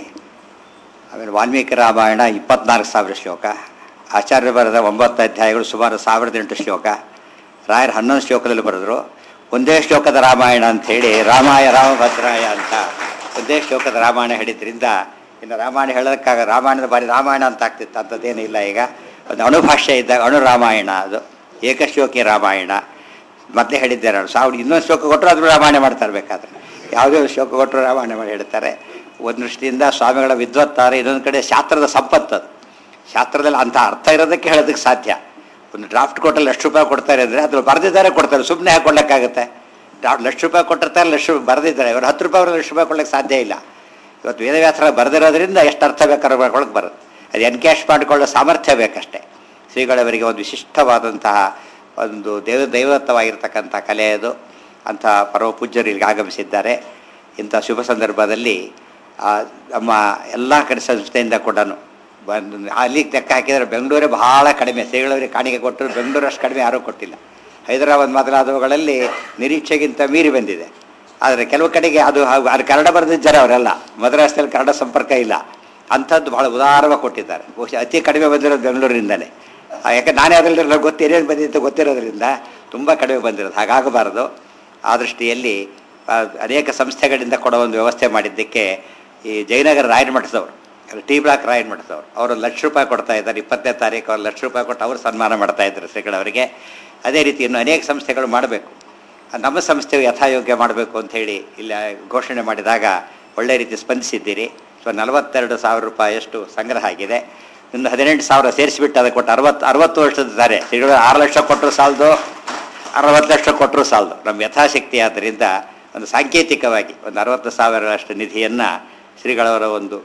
ಆಮೇಲೆ ವಾಲ್ಮೀಕಿ ರಾಮಾಯಣ ಇಪ್ಪತ್ನಾಲ್ಕು ಸಾವಿರ ಶ್ಲೋಕ ಆಚಾರ್ಯರು ಬರೆದ ಒಂಬತ್ತು ಅಧ್ಯಾಯಗಳು ಸುಮಾರು ಸಾವಿರದ ಎಂಟು ಶ್ಲೋಕ ರಾಯರು ಹನ್ನೊಂದು ಶ್ಲೋಕದಲ್ಲಿ ಬರೆದರು ಒಂದೇ ಶ್ಲೋಕದ ರಾಮಾಯಣ ಅಂಥೇಳಿ ರಾಮಾಯ ರಾಮಭದ್ರಾಯ ಅಂತ ಒಂದೇ ಶ್ಲೋಕದ ರಾಮಾಯಣ ಹೇಳಿದ್ರಿಂದ ಇನ್ನು ರಾಮಾಯಣ ಹೇಳೋದಕ್ಕಾಗ ರಾಮಾಯಣದ ಬಾರಿ ರಾಮಾಯಣ ಅಂತ ಆಗ್ತಿತ್ತು ಅಂಥದ್ದೇನಿಲ್ಲ ಈಗ ಒಂದು ಅಣುಭಾಷ್ಯ ಇದ್ದಾಗ ಅಣು ರಾಮಾಯಣ ಅದು ಏಕಶ್ಲೋಕಿ ರಾಮಾಯಣ ಮೊದಲೇ ಹೇಳಿದ್ದೆ ನಾನು ಸಾವಿರ ಇನ್ನೊಂದು ಶ್ಲೋಕ ಕೊಟ್ಟರು ಅದ್ರ ರಾಮಾಯಣ ಮಾಡ್ತಾರೆ ಬೇಕಾದ್ರೆ ಯಾವುದೇ ಒಂದು ಶ್ಲೋಕ ಕೊಟ್ಟರು ರಾಮಾಯಣ ಮಾಡಿ ಹೇಳ್ತಾರೆ ಒಂದು ದೃಷ್ಟಿಯಿಂದ ಸ್ವಾಮಿಗಳ ವಿದ್ವತ್ತಾರೆ ಇನ್ನೊಂದು ಕಡೆ ಶಾಸ್ತ್ರದ ಸಂಪತ್ತು ಅದು ಶಾಸ್ತ್ರದಲ್ಲಿ ಅಂಥ ಅರ್ಥ ಇರೋದಕ್ಕೆ ಹೇಳೋದಕ್ಕೆ ಸಾಧ್ಯ ಒಂದು ಡ್ರಾಫ್ಟ್ ಕೊಟ್ಟಲ್ಲಿ ಲಕ್ಷ ರೂಪಾಯಿ ಕೊಡ್ತಾರೆ ಅಂದರೆ ಅದ್ರ ಬರೆದಿದ್ದಾರೆ ಕೊಡ್ತಾರೆ ಸುಮ್ಮನೆ ಹಾಕೊಳ್ಳೋಕ್ಕಾಗುತ್ತೆ ಡ್ರಾಫ್ಟ್ ಲಕ್ಷ ರೂಪಾಯಿ ಕೊಟ್ಟಿರ್ತಾರೆ ಲಕ್ಷ ರೂಪಾಯಿ ಬರೆದಿದ್ದಾರೆ ಇವರು ಹತ್ತು ರೂಪಾಯಿ ಅವ್ರಿಗೆ ಲಕ್ಷ ರೂಪಾಯಿ ಕೊಡ್ಲಿಕ್ಕೆ ಸಾಧ್ಯ ಇಲ್ಲ ಇವತ್ತು ವೇದವ್ಯಾಸರ ಬರೆದಿರೋದ್ರಿಂದ ಎಷ್ಟು ಅರ್ಥ ಬೇಕಾದ್ರೂ ಮಾಡ್ಕೊಳಕ್ಕೆ ಬರುತ್ತೆ ಅದು ಎನ್ಕ್ಯಾಶ್ ಮಾಡಿಕೊಳ್ಳೋ ಸಾಮರ್ಥ್ಯ ಬೇಕಷ್ಟೇ ಶ್ರೀಗಳವರಿಗೆ ಒಂದು ವಿಶಿಷ್ಟವಾದಂತಹ ಒಂದು ದೇವ ದೈವತ್ವವಾಗಿರ್ತಕ್ಕಂಥ ಕಲೆ ಅದು ಅಂಥ ಪರಮ ಪೂಜ್ಯರು ಇಲ್ಲಿಗೆ ಆಗಮಿಸಿದ್ದಾರೆ ಇಂಥ ಶುಭ ಸಂದರ್ಭದಲ್ಲಿ ಆ, ನಮ್ಮ ಎಲ್ಲ ಕಡೆ ಸಂಸ್ಥೆಯಿಂದ ಕೂಡ ಬಂದು ಅಲ್ಲಿ ಲೆಕ್ಕ ಹಾಕಿದರೆ ಬೆಂಗಳೂರೇ ಬಹಳ ಕಡಿಮೆ ಶ್ರೀಗಳವರಿಗೆ ಕಾಣಿಕೆ ಕೊಟ್ಟರು ಬೆಂಗಳೂರು ಅಷ್ಟು ಕಡಿಮೆ ಯಾರೂ ಕೊಟ್ಟಿಲ್ಲ ಹೈದರಾಬಾದ್ ಮೊದಲಾದವುಗಳಲ್ಲಿ ನಿರೀಕ್ಷೆಗಿಂತ ಮೀರಿ ಬಂದಿದೆ ಆದರೆ ಕೆಲವು ಕಡೆಗೆ ಅದು ಹಾಗು- ಅದು ಕನ್ನಡ ಬರೆದಿದ್ದ ಜನ ಅವರೆಲ್ಲ ಮದ್ರಾಸಲ್ಲಿ ಕನ್ನಡ ಸಂಪರ್ಕ ಇಲ್ಲ ಅಂಥದ್ದು ಬಹಳ ಉದಾರವಾಗಿ ಕೊಟ್ಟಿದ್ದಾರೆ ಬಹುಶಃ ಅತಿ ಕಡಿಮೆ ಬಂದಿರೋದು ಬೆಂಗಳೂರಿನಿಂದಲೇ ಆ, ಯಾಕೆ ನಾನೇ ಅದರಲ್ಲಿ ನನಗೆ ಗೊತ್ತು ಏನೇನು ಬಂದಿತ್ತು ಗೊತ್ತಿರೋದ್ರಿಂದ ತುಂಬ ಕಡಿಮೆ ಬಂದಿರೋದು ಹಾಗಾಗಬಾರದು ಆ ದೃಷ್ಟಿಯಲ್ಲಿ ಆ, ಅನೇಕ ಸಂಸ್ಥೆಗಳಿಂದ ಕೊಡೋ ಒಂದು ವ್ಯವಸ್ಥೆ ಮಾಡಿದ್ದಕ್ಕೆ ಈ ಜಯನಗರ ರಾಯನ ಮಠದವರು ಟಿ ಬ್ಲಾಕ್ ರಾಯನ ಮಠದವರು ಅವರು ಲಕ್ಷ ರೂಪಾಯಿ ಕೊಡ್ತಾ ಇದ್ದಾರೆ ಇಪ್ಪತ್ತನೇ ತಾರೀಕು ಅವ್ರು ಲಕ್ಷ ರೂಪಾಯಿ ಕೊಟ್ಟು ಅವರು ಸನ್ಮಾನ ಮಾಡ್ತಾ ಇದ್ದಾರೆ ಶ್ರೀಗಳವರಿಗೆ ಅದೇ ರೀತಿ ಇನ್ನು ಅನೇಕ ಸಂಸ್ಥೆಗಳು ಮಾಡಬೇಕು ನಮ್ಮ ಸಂಸ್ಥೆಯು ಯಥಾಯೋಗ್ಯ ಮಾಡಬೇಕು ಅಂತ ಹೇಳಿ ಇಲ್ಲಿ ಘೋಷಣೆ ಮಾಡಿದಾಗ ಒಳ್ಳೆ ರೀತಿ ಸ್ಪಂದಿಸಿದ್ದೀರಿ ಸೊ ನಲವತ್ತೆರಡು ಸಾವಿರ ರೂಪಾಯಿಯಷ್ಟು ಸಂಗ್ರಹ ಆಗಿದೆ ಇನ್ನು ಹದಿನೆಂಟು ಸಾವಿರ ಸೇರಿಸಿಬಿಟ್ಟು ಅದಕ್ಕೆ ಕೊಟ್ಟು ಅರವತ್ತು ಅರವತ್ತು ವರ್ಷದಿದ್ದಾರೆ ಶ್ರೀಗಳು ಆರು ಲಕ್ಷ ಕೊಟ್ಟರು ಸಾಲದು ಅರವತ್ತು ಲಕ್ಷ ಕೊಟ್ಟರು ಸಾಲದು ನಮ್ಮ ಯಥಾಶಕ್ತಿ ಆದ್ದರಿಂದ ಒಂದು ಸಾಂಕೇತಿಕವಾಗಿ ಒಂದು ಅರವತ್ತು ಸಾವಿರಷ್ಟು ನಿಧಿಯನ್ನು ಶ್ರೀಗಳವರ ಒಂದು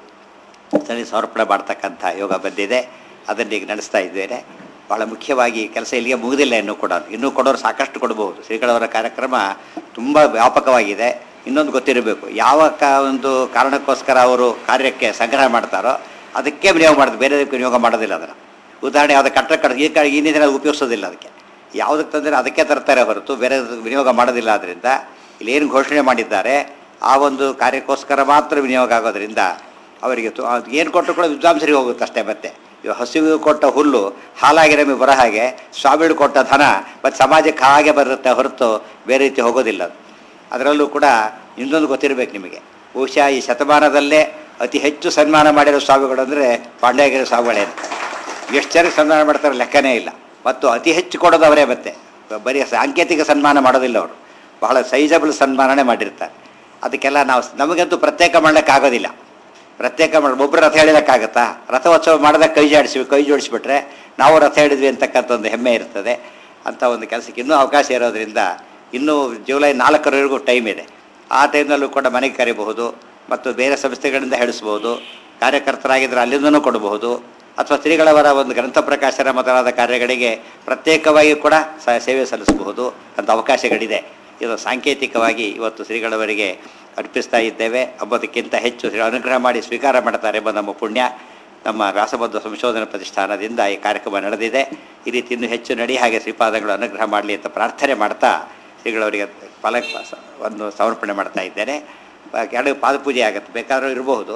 ಸರಿ ಸಮರ್ಪಣೆ ಮಾಡ್ತಕ್ಕಂಥ ಯೋಗ ಬಂದಿದೆ ಅದನ್ನು ಈಗ ನಡೆಸ್ತಾ ಇದ್ದೇನೆ ಭಾಳ ಮುಖ್ಯವಾಗಿ ಕೆಲಸ ಇಲ್ಲಿಗೆ ಮುಗಿದಿಲ್ಲ ಇನ್ನೂ ಕೂಡ ಇನ್ನೂ ಕೊಡೋರು ಸಾಕಷ್ಟು ಕೊಡಬಹುದು ಶ್ರೀಗಳವರ ಕಾರ್ಯಕ್ರಮ ತುಂಬ ವ್ಯಾಪಕವಾಗಿದೆ ಇನ್ನೊಂದು ಗೊತ್ತಿರಬೇಕು ಯಾವ ಕ ಒಂದು ಕಾರಣಕ್ಕೋಸ್ಕರ ಅವರು ಕಾರ್ಯಕ್ಕೆ ಸಂಗ್ರಹ ಮಾಡ್ತಾರೋ ಅದಕ್ಕೆ ವಿನಿಯೋಗ ಮಾಡೋದು ಬೇರೆ ವಿನಿಯೋಗ ಮಾಡೋದಿಲ್ಲ ಅದನ್ನು ಉದಾಹರಣೆ ಯಾವುದೇ ಕಟ್ಟಡ ಕಟ್ಟ ಈ ಕ ಈ ನಿಧಿನ ಉಪಯೋಗಿಸೋದಿಲ್ಲ ಅದಕ್ಕೆ ಯಾವುದಕ್ಕೆ ತಂದರೆ ಅದಕ್ಕೆ ತರ್ತಾರೆ ಹೊರತು ಬೇರೆ ವಿನಿಯೋಗ ಮಾಡೋದಿಲ್ಲ ಆದ್ದರಿಂದ ಇಲ್ಲಿ ಏನು ಘೋಷಣೆ ಮಾಡಿದ್ದಾರೆ ಆ ಒಂದು ಕಾರ್ಯಕ್ಕೋಸ್ಕರ ಮಾತ್ರ ವಿನಿಯೋಗ ಆಗೋದ್ರಿಂದ ಅವರಿಗೆ ಏನು ಕೊಟ್ಟರು ಕೂಡ ವಿದ್ವಾಂಸರಿಗೆ ಹೋಗುತ್ತೆ ಅಷ್ಟೇ ಮತ್ತೆ ಇವಾಗ ಹಸುವಿಗೆ ಕೊಟ್ಟ ಹುಲ್ಲು ಹಾಲಾಗಿ ನಮಗೆ ಬರೋ ಹಾಗೆ ಸ್ವಾಮಿಗಳು ಕೊಟ್ಟ ಧನ ಮತ್ತು ಸಮಾಜಕ್ಕೆ ಹಾಗೆ ಬರುತ್ತೆ ಹೊರತು ಬೇರೆ ರೀತಿ ಹೋಗೋದಿಲ್ಲ ಅದು ಅದರಲ್ಲೂ ಕೂಡ ಇನ್ನೊಂದು ಗೊತ್ತಿರಬೇಕು ನಿಮಗೆ ಬಹುಶಃ ಈ ಶತಮಾನದಲ್ಲೇ ಅತಿ ಹೆಚ್ಚು ಸನ್ಮಾನ ಮಾಡಿರೋ ಸ್ವಾಮಿಗಳು ಅಂದರೆ ಪಾಂಡ್ಯಗಿರಿ ಸ್ವಾಮಿಗಳೇ ಅಂತ ಎಷ್ಟು ಜನಕ್ಕೆ ಸನ್ಮಾನ ಮಾಡ್ತಾರೆ ಲೆಕ್ಕನೇ ಇಲ್ಲ ಮತ್ತು ಅತಿ ಹೆಚ್ಚು ಕೊಡೋದು ಅವರೇ ಮತ್ತೆ ಬರೀ ಸಾಂಕೇತಿಕ ಸನ್ಮಾನ ಮಾಡೋದಿಲ್ಲ ಅವರು ಬಹಳ ಸೈಜಬಲ್ ಸನ್ಮಾನನೇ ಮಾಡಿರ್ತಾರೆ ಅದಕ್ಕೆಲ್ಲ ನಾವು ನಮಗಂತೂ ಪ್ರತ್ಯೇಕ ಮಾಡೋಕ್ಕಾಗೋದಿಲ್ಲ ಪ್ರತ್ಯೇಕ ಮಾಡಿ ಒಬ್ಬರು ರಥ ಹೇಳಿದಕ್ಕಾಗತ್ತಾ ರಥೋತ್ಸವ ಮಾಡಿದಾಗ ಕೈ ಜಾಡಿಸಿ ಕೈ ಜೋಡಿಸ್ಬಿಟ್ರೆ ನಾವು ರಥ ಹೇಳಿದ್ವಿ ಅಂತಕ್ಕಂಥ ಒಂದು ಹೆಮ್ಮೆ ಇರ್ತದೆ ಅಂಥ ಒಂದು ಕೆಲಸಕ್ಕೆ ಇನ್ನೂ ಅವಕಾಶ ಇರೋದ್ರಿಂದ ಇನ್ನೂ ಜುಲೈ ನಾಲ್ಕರವರೆಗೂ ಟೈಮ್ ಇದೆ ಆ ಟೈಮ್ನಲ್ಲೂ ಕೂಡ ಮನೆಗೆ ಕರಿಬಹುದು ಮತ್ತು ಬೇರೆ ಸಂಸ್ಥೆಗಳಿಂದ ಹೇಳಿಸ್ಬೋದು ಕಾರ್ಯಕರ್ತರಾಗಿದ್ದರೆ ಅಲ್ಲಿಂದನೂ ಕೊಡಬಹುದು ಅಥವಾ ಶ್ರೀಗಳವರ ಒಂದು ಗ್ರಂಥ ಪ್ರಕಾಶನ ಮೊದಲಾದ ಕಾರ್ಯಗಳಿಗೆ ಪ್ರತ್ಯೇಕವಾಗಿ ಕೂಡ ಸ ಸೇವೆ ಸಲ್ಲಿಸಬಹುದು ಅಂತ ಅವಕಾಶಗಳಿದೆ ಇದು ಸಾಂಕೇತಿಕವಾಗಿ ಇವತ್ತು ಶ್ರೀಗಳವರಿಗೆ ಅರ್ಪಿಸ್ತಾ ಇದ್ದೇವೆ ಅಂಬೋದಕ್ಕಿಂತ ಹೆಚ್ಚು ಶ್ರೀ ಅನುಗ್ರಹ ಮಾಡಿ ಸ್ವೀಕಾರ ಮಾಡ್ತಾರೆ ಎಂಬ ನಮ್ಮ ಪುಣ್ಯ ನಮ್ಮ ರಾಸಬದ್ಧ ಸಂಶೋಧನಾ ಪ್ರತಿಷ್ಠಾನದಿಂದ ಈ ಕಾರ್ಯಕ್ರಮ ನಡೆದಿದೆ ಈ ರೀತಿ ಇನ್ನೂ ಹೆಚ್ಚು ನಡಿ ಹಾಗೆ ಶ್ರೀಪಾದಗಳು ಅನುಗ್ರಹ ಮಾಡಲಿ ಅಂತ ಪ್ರಾರ್ಥನೆ ಮಾಡ್ತಾ ಶ್ರೀಗಳವರಿಗೆ ಫಲ ಒಂದು ಸಮರ್ಪಣೆ ಮಾಡ್ತಾ ಇದ್ದೇನೆ ಬ- ಎರಡು ಪಾದಪೂಜೆ ಆಗುತ್ತೆ ಬೇಕಾದರೂ ಇರಬಹುದು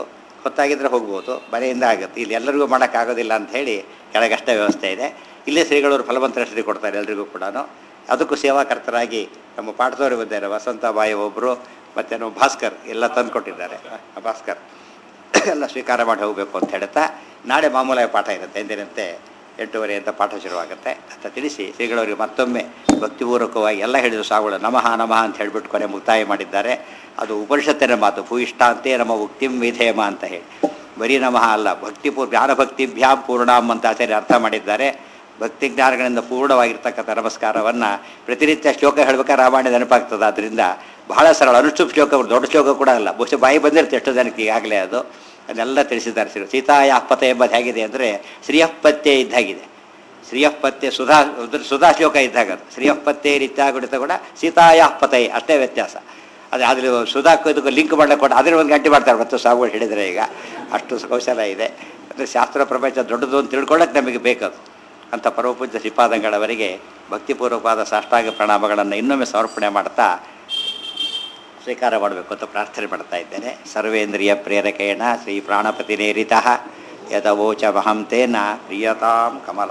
ಹೊತ್ತಾಗಿದ್ದರೆ ಹೋಗ್ಬೋದು ಮನೆಯಿಂದ ಆಗುತ್ತೆ ಇಲ್ಲಿ ಎಲ್ಲರಿಗೂ ಮಾಡೋಕ್ಕಾಗೋದಿಲ್ಲ ಅಂತ ಹೇಳಿ ಕೆಳಗಷ್ಟೇ ವ್ಯವಸ್ಥೆ ಇದೆ ಇಲ್ಲೇ ಶ್ರೀಗಳವರು ಫಲವಂತರ ಶ್ರೀ ಕೊಡ್ತಾರೆ ಎಲ್ರಿಗೂ ಕೂಡ ಅದಕ್ಕೂ ಸೇವಾಕರ್ತರಾಗಿ ನಮ್ಮ ಪಾಠದವರು ಬಂದಿದ್ದಾರೆ ವಸಂತ ಬಾಯಿ ಒಬ್ಬರು ಮತ್ತು ನಮ್ಮ ಭಾಸ್ಕರ್ ಎಲ್ಲ ತಂದು ಕೊಟ್ಟಿದ್ದಾರೆ ಆ, ಭಾಸ್ಕರ್ ಎಲ್ಲ ಸ್ವೀಕಾರ ಮಾಡಿ ಹೋಗಬೇಕು ಅಂತ ಹೇಳ್ತಾ ನಾಳೆ ಮಾಮೂಲಾಗಿ ಪಾಠ ಇರುತ್ತೆ ಎಂದಿನಂತೆ ಎಂಟೂವರೆ ಅಂತ ಪಾಠ ಶುರುವಾಗುತ್ತೆ ಅಂತ ತಿಳಿಸಿ ಶ್ರೀಗಳವರಿಗೆ ಮತ್ತೊಮ್ಮೆ ಭಕ್ತಿಪೂರ್ವಕವಾಗಿ ಎಲ್ಲ ಹೇಳಿದ್ರು ಸಾಗುಳ ನಮಃ ನಮಃ ಅಂತ ಹೇಳಿಬಿಟ್ಟು ಕೊನೆ ಮುಕ್ತಾಯ ಮಾಡಿದ್ದಾರೆ ಅದು ಉಪನಿಷತ್ತಿನ ಮಾತು ಭೂಯಿಷ್ಟಾಂತೆ ನಮ್ಮ ಉಕ್ತಿಂ ವಿಧೇಮ ಅಂತ ಹೇಳಿ ಬರೀ ನಮಃ ಅಲ್ಲ ಭಕ್ತಿಪೂರ್ ಜ್ಞಾನಭಕ್ತಿಭ್ಯಾಂ ಪೂರ್ಣಾಂ ಅಂತ ಆಚಾರ್ಯ ಅರ್ಥ ಮಾಡಿದ್ದಾರೆ ಭಕ್ತಿ ಜ್ಞಾನಗಳಿಂದ ಪೂರ್ಣವಾಗಿರ್ತಕ್ಕಂಥ ನಮಸ್ಕಾರವನ್ನು ಪ್ರತಿನಿತ್ಯ ಶ್ಲೋಕ ಹೇಳ್ಬೇಕಾದ್ರೆ ರಾಮಾಯಣ ನೆನಪಾಗ್ತದೆ ಆದ್ದರಿಂದ ಬಹಳ ಸರಳ ಅನುಷ್ಠುಪ್ ಶ್ಲೋಕ ದೊಡ್ಡ ಶ್ಲೋಕ ಕೂಡ ಅಲ್ಲ ಬಹುಶಃ ಬಾಯಿ ಬಂದಿರುತ್ತೆ ಎಷ್ಟೋ ಜನಕ್ಕೆ ಈಗಾಗಲೇ ಅದು ಅದನ್ನೆಲ್ಲ ತಿಳಿಸಿದ್ದಾರೆ ಶ್ರೀ ಸೀತಾಯಾಪತ ಎಂಬುದು ಹೇಗಿದೆ ಅಂದರೆ ಶ್ರೀಯಪ್ಪತ್ಯೆ ಇದ್ದಾಗಿದೆ ಶ್ರೀಯಪ್ಪತ್ಯೆ ಸುಧಾ ಉದ್ರ ಸುಧಾ ಶ್ಲೋಕ ಇದ್ದಾಗ ಅದು ಶ್ರೀಯಪ್ಪತ್ಯೆ ರೀತ್ಯಾಗುಡಿತ ಕೂಡ ಸೀತಾಯಾಪತೈ ಅಷ್ಟೇ ವ್ಯತ್ಯಾಸ ಅದು ಅದ್ರ ಸುಧಾಕ್ಕೂ ಇದಕ್ಕೂ ಲಿಂಕ್ ಮಾಡಕ್ಕೆ ಕೊಟ್ಟು ಅದ್ರ ಒಂದು ಗಂಟೆ ಮಾಡ್ತಾರೆ ಮತ್ತು ಸಾಗುಗಳು ಹೇಳಿದರೆ ಈಗ ಅಷ್ಟು ಕೌಶಲ ಇದೆ ಅಂದರೆ ಶಾಸ್ತ್ರ ಪ್ರಪಂಚ ದೊಡ್ಡದು ಅಂತ ತಿಳ್ಕೊಳ್ಳೋಕೆ ನಮಗೆ ಬೇಕದು ಅಂಥ ಪರಮಪೂಜ್ಯ ಶ್ರೀಪಾದಂಗಳವರಿಗೆ ಭಕ್ತಿಪೂರ್ವಕವಾದ ಸಾಷ್ಟಾಂಗ ಪ್ರಣಾಮಗಳನ್ನು ಇನ್ನೊಮ್ಮೆ ಸಮರ್ಪಣೆ ಮಾಡ್ತಾ ಸ್ವೀಕಾರ ಮಾಡಬೇಕು ಅಂತ ಪ್ರಾರ್ಥನೆ ಮಾಡ್ತಾ ಇದ್ದೇನೆ ಸರ್ವೇಂದ್ರಿಯ ಪ್ರೇರಕೇಣ ಶ್ರೀ ಪ್ರಾಣಪತಿ ನೇರಿತ ಯದವೋಚ ಮಹಂ ತೇನ ಪ್ರಿಯತಾಂ ಕಮಲ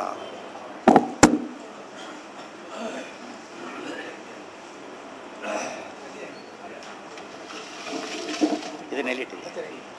ಇದನ್ನೆಲ್ಲಿಟ್ಟಿದೆ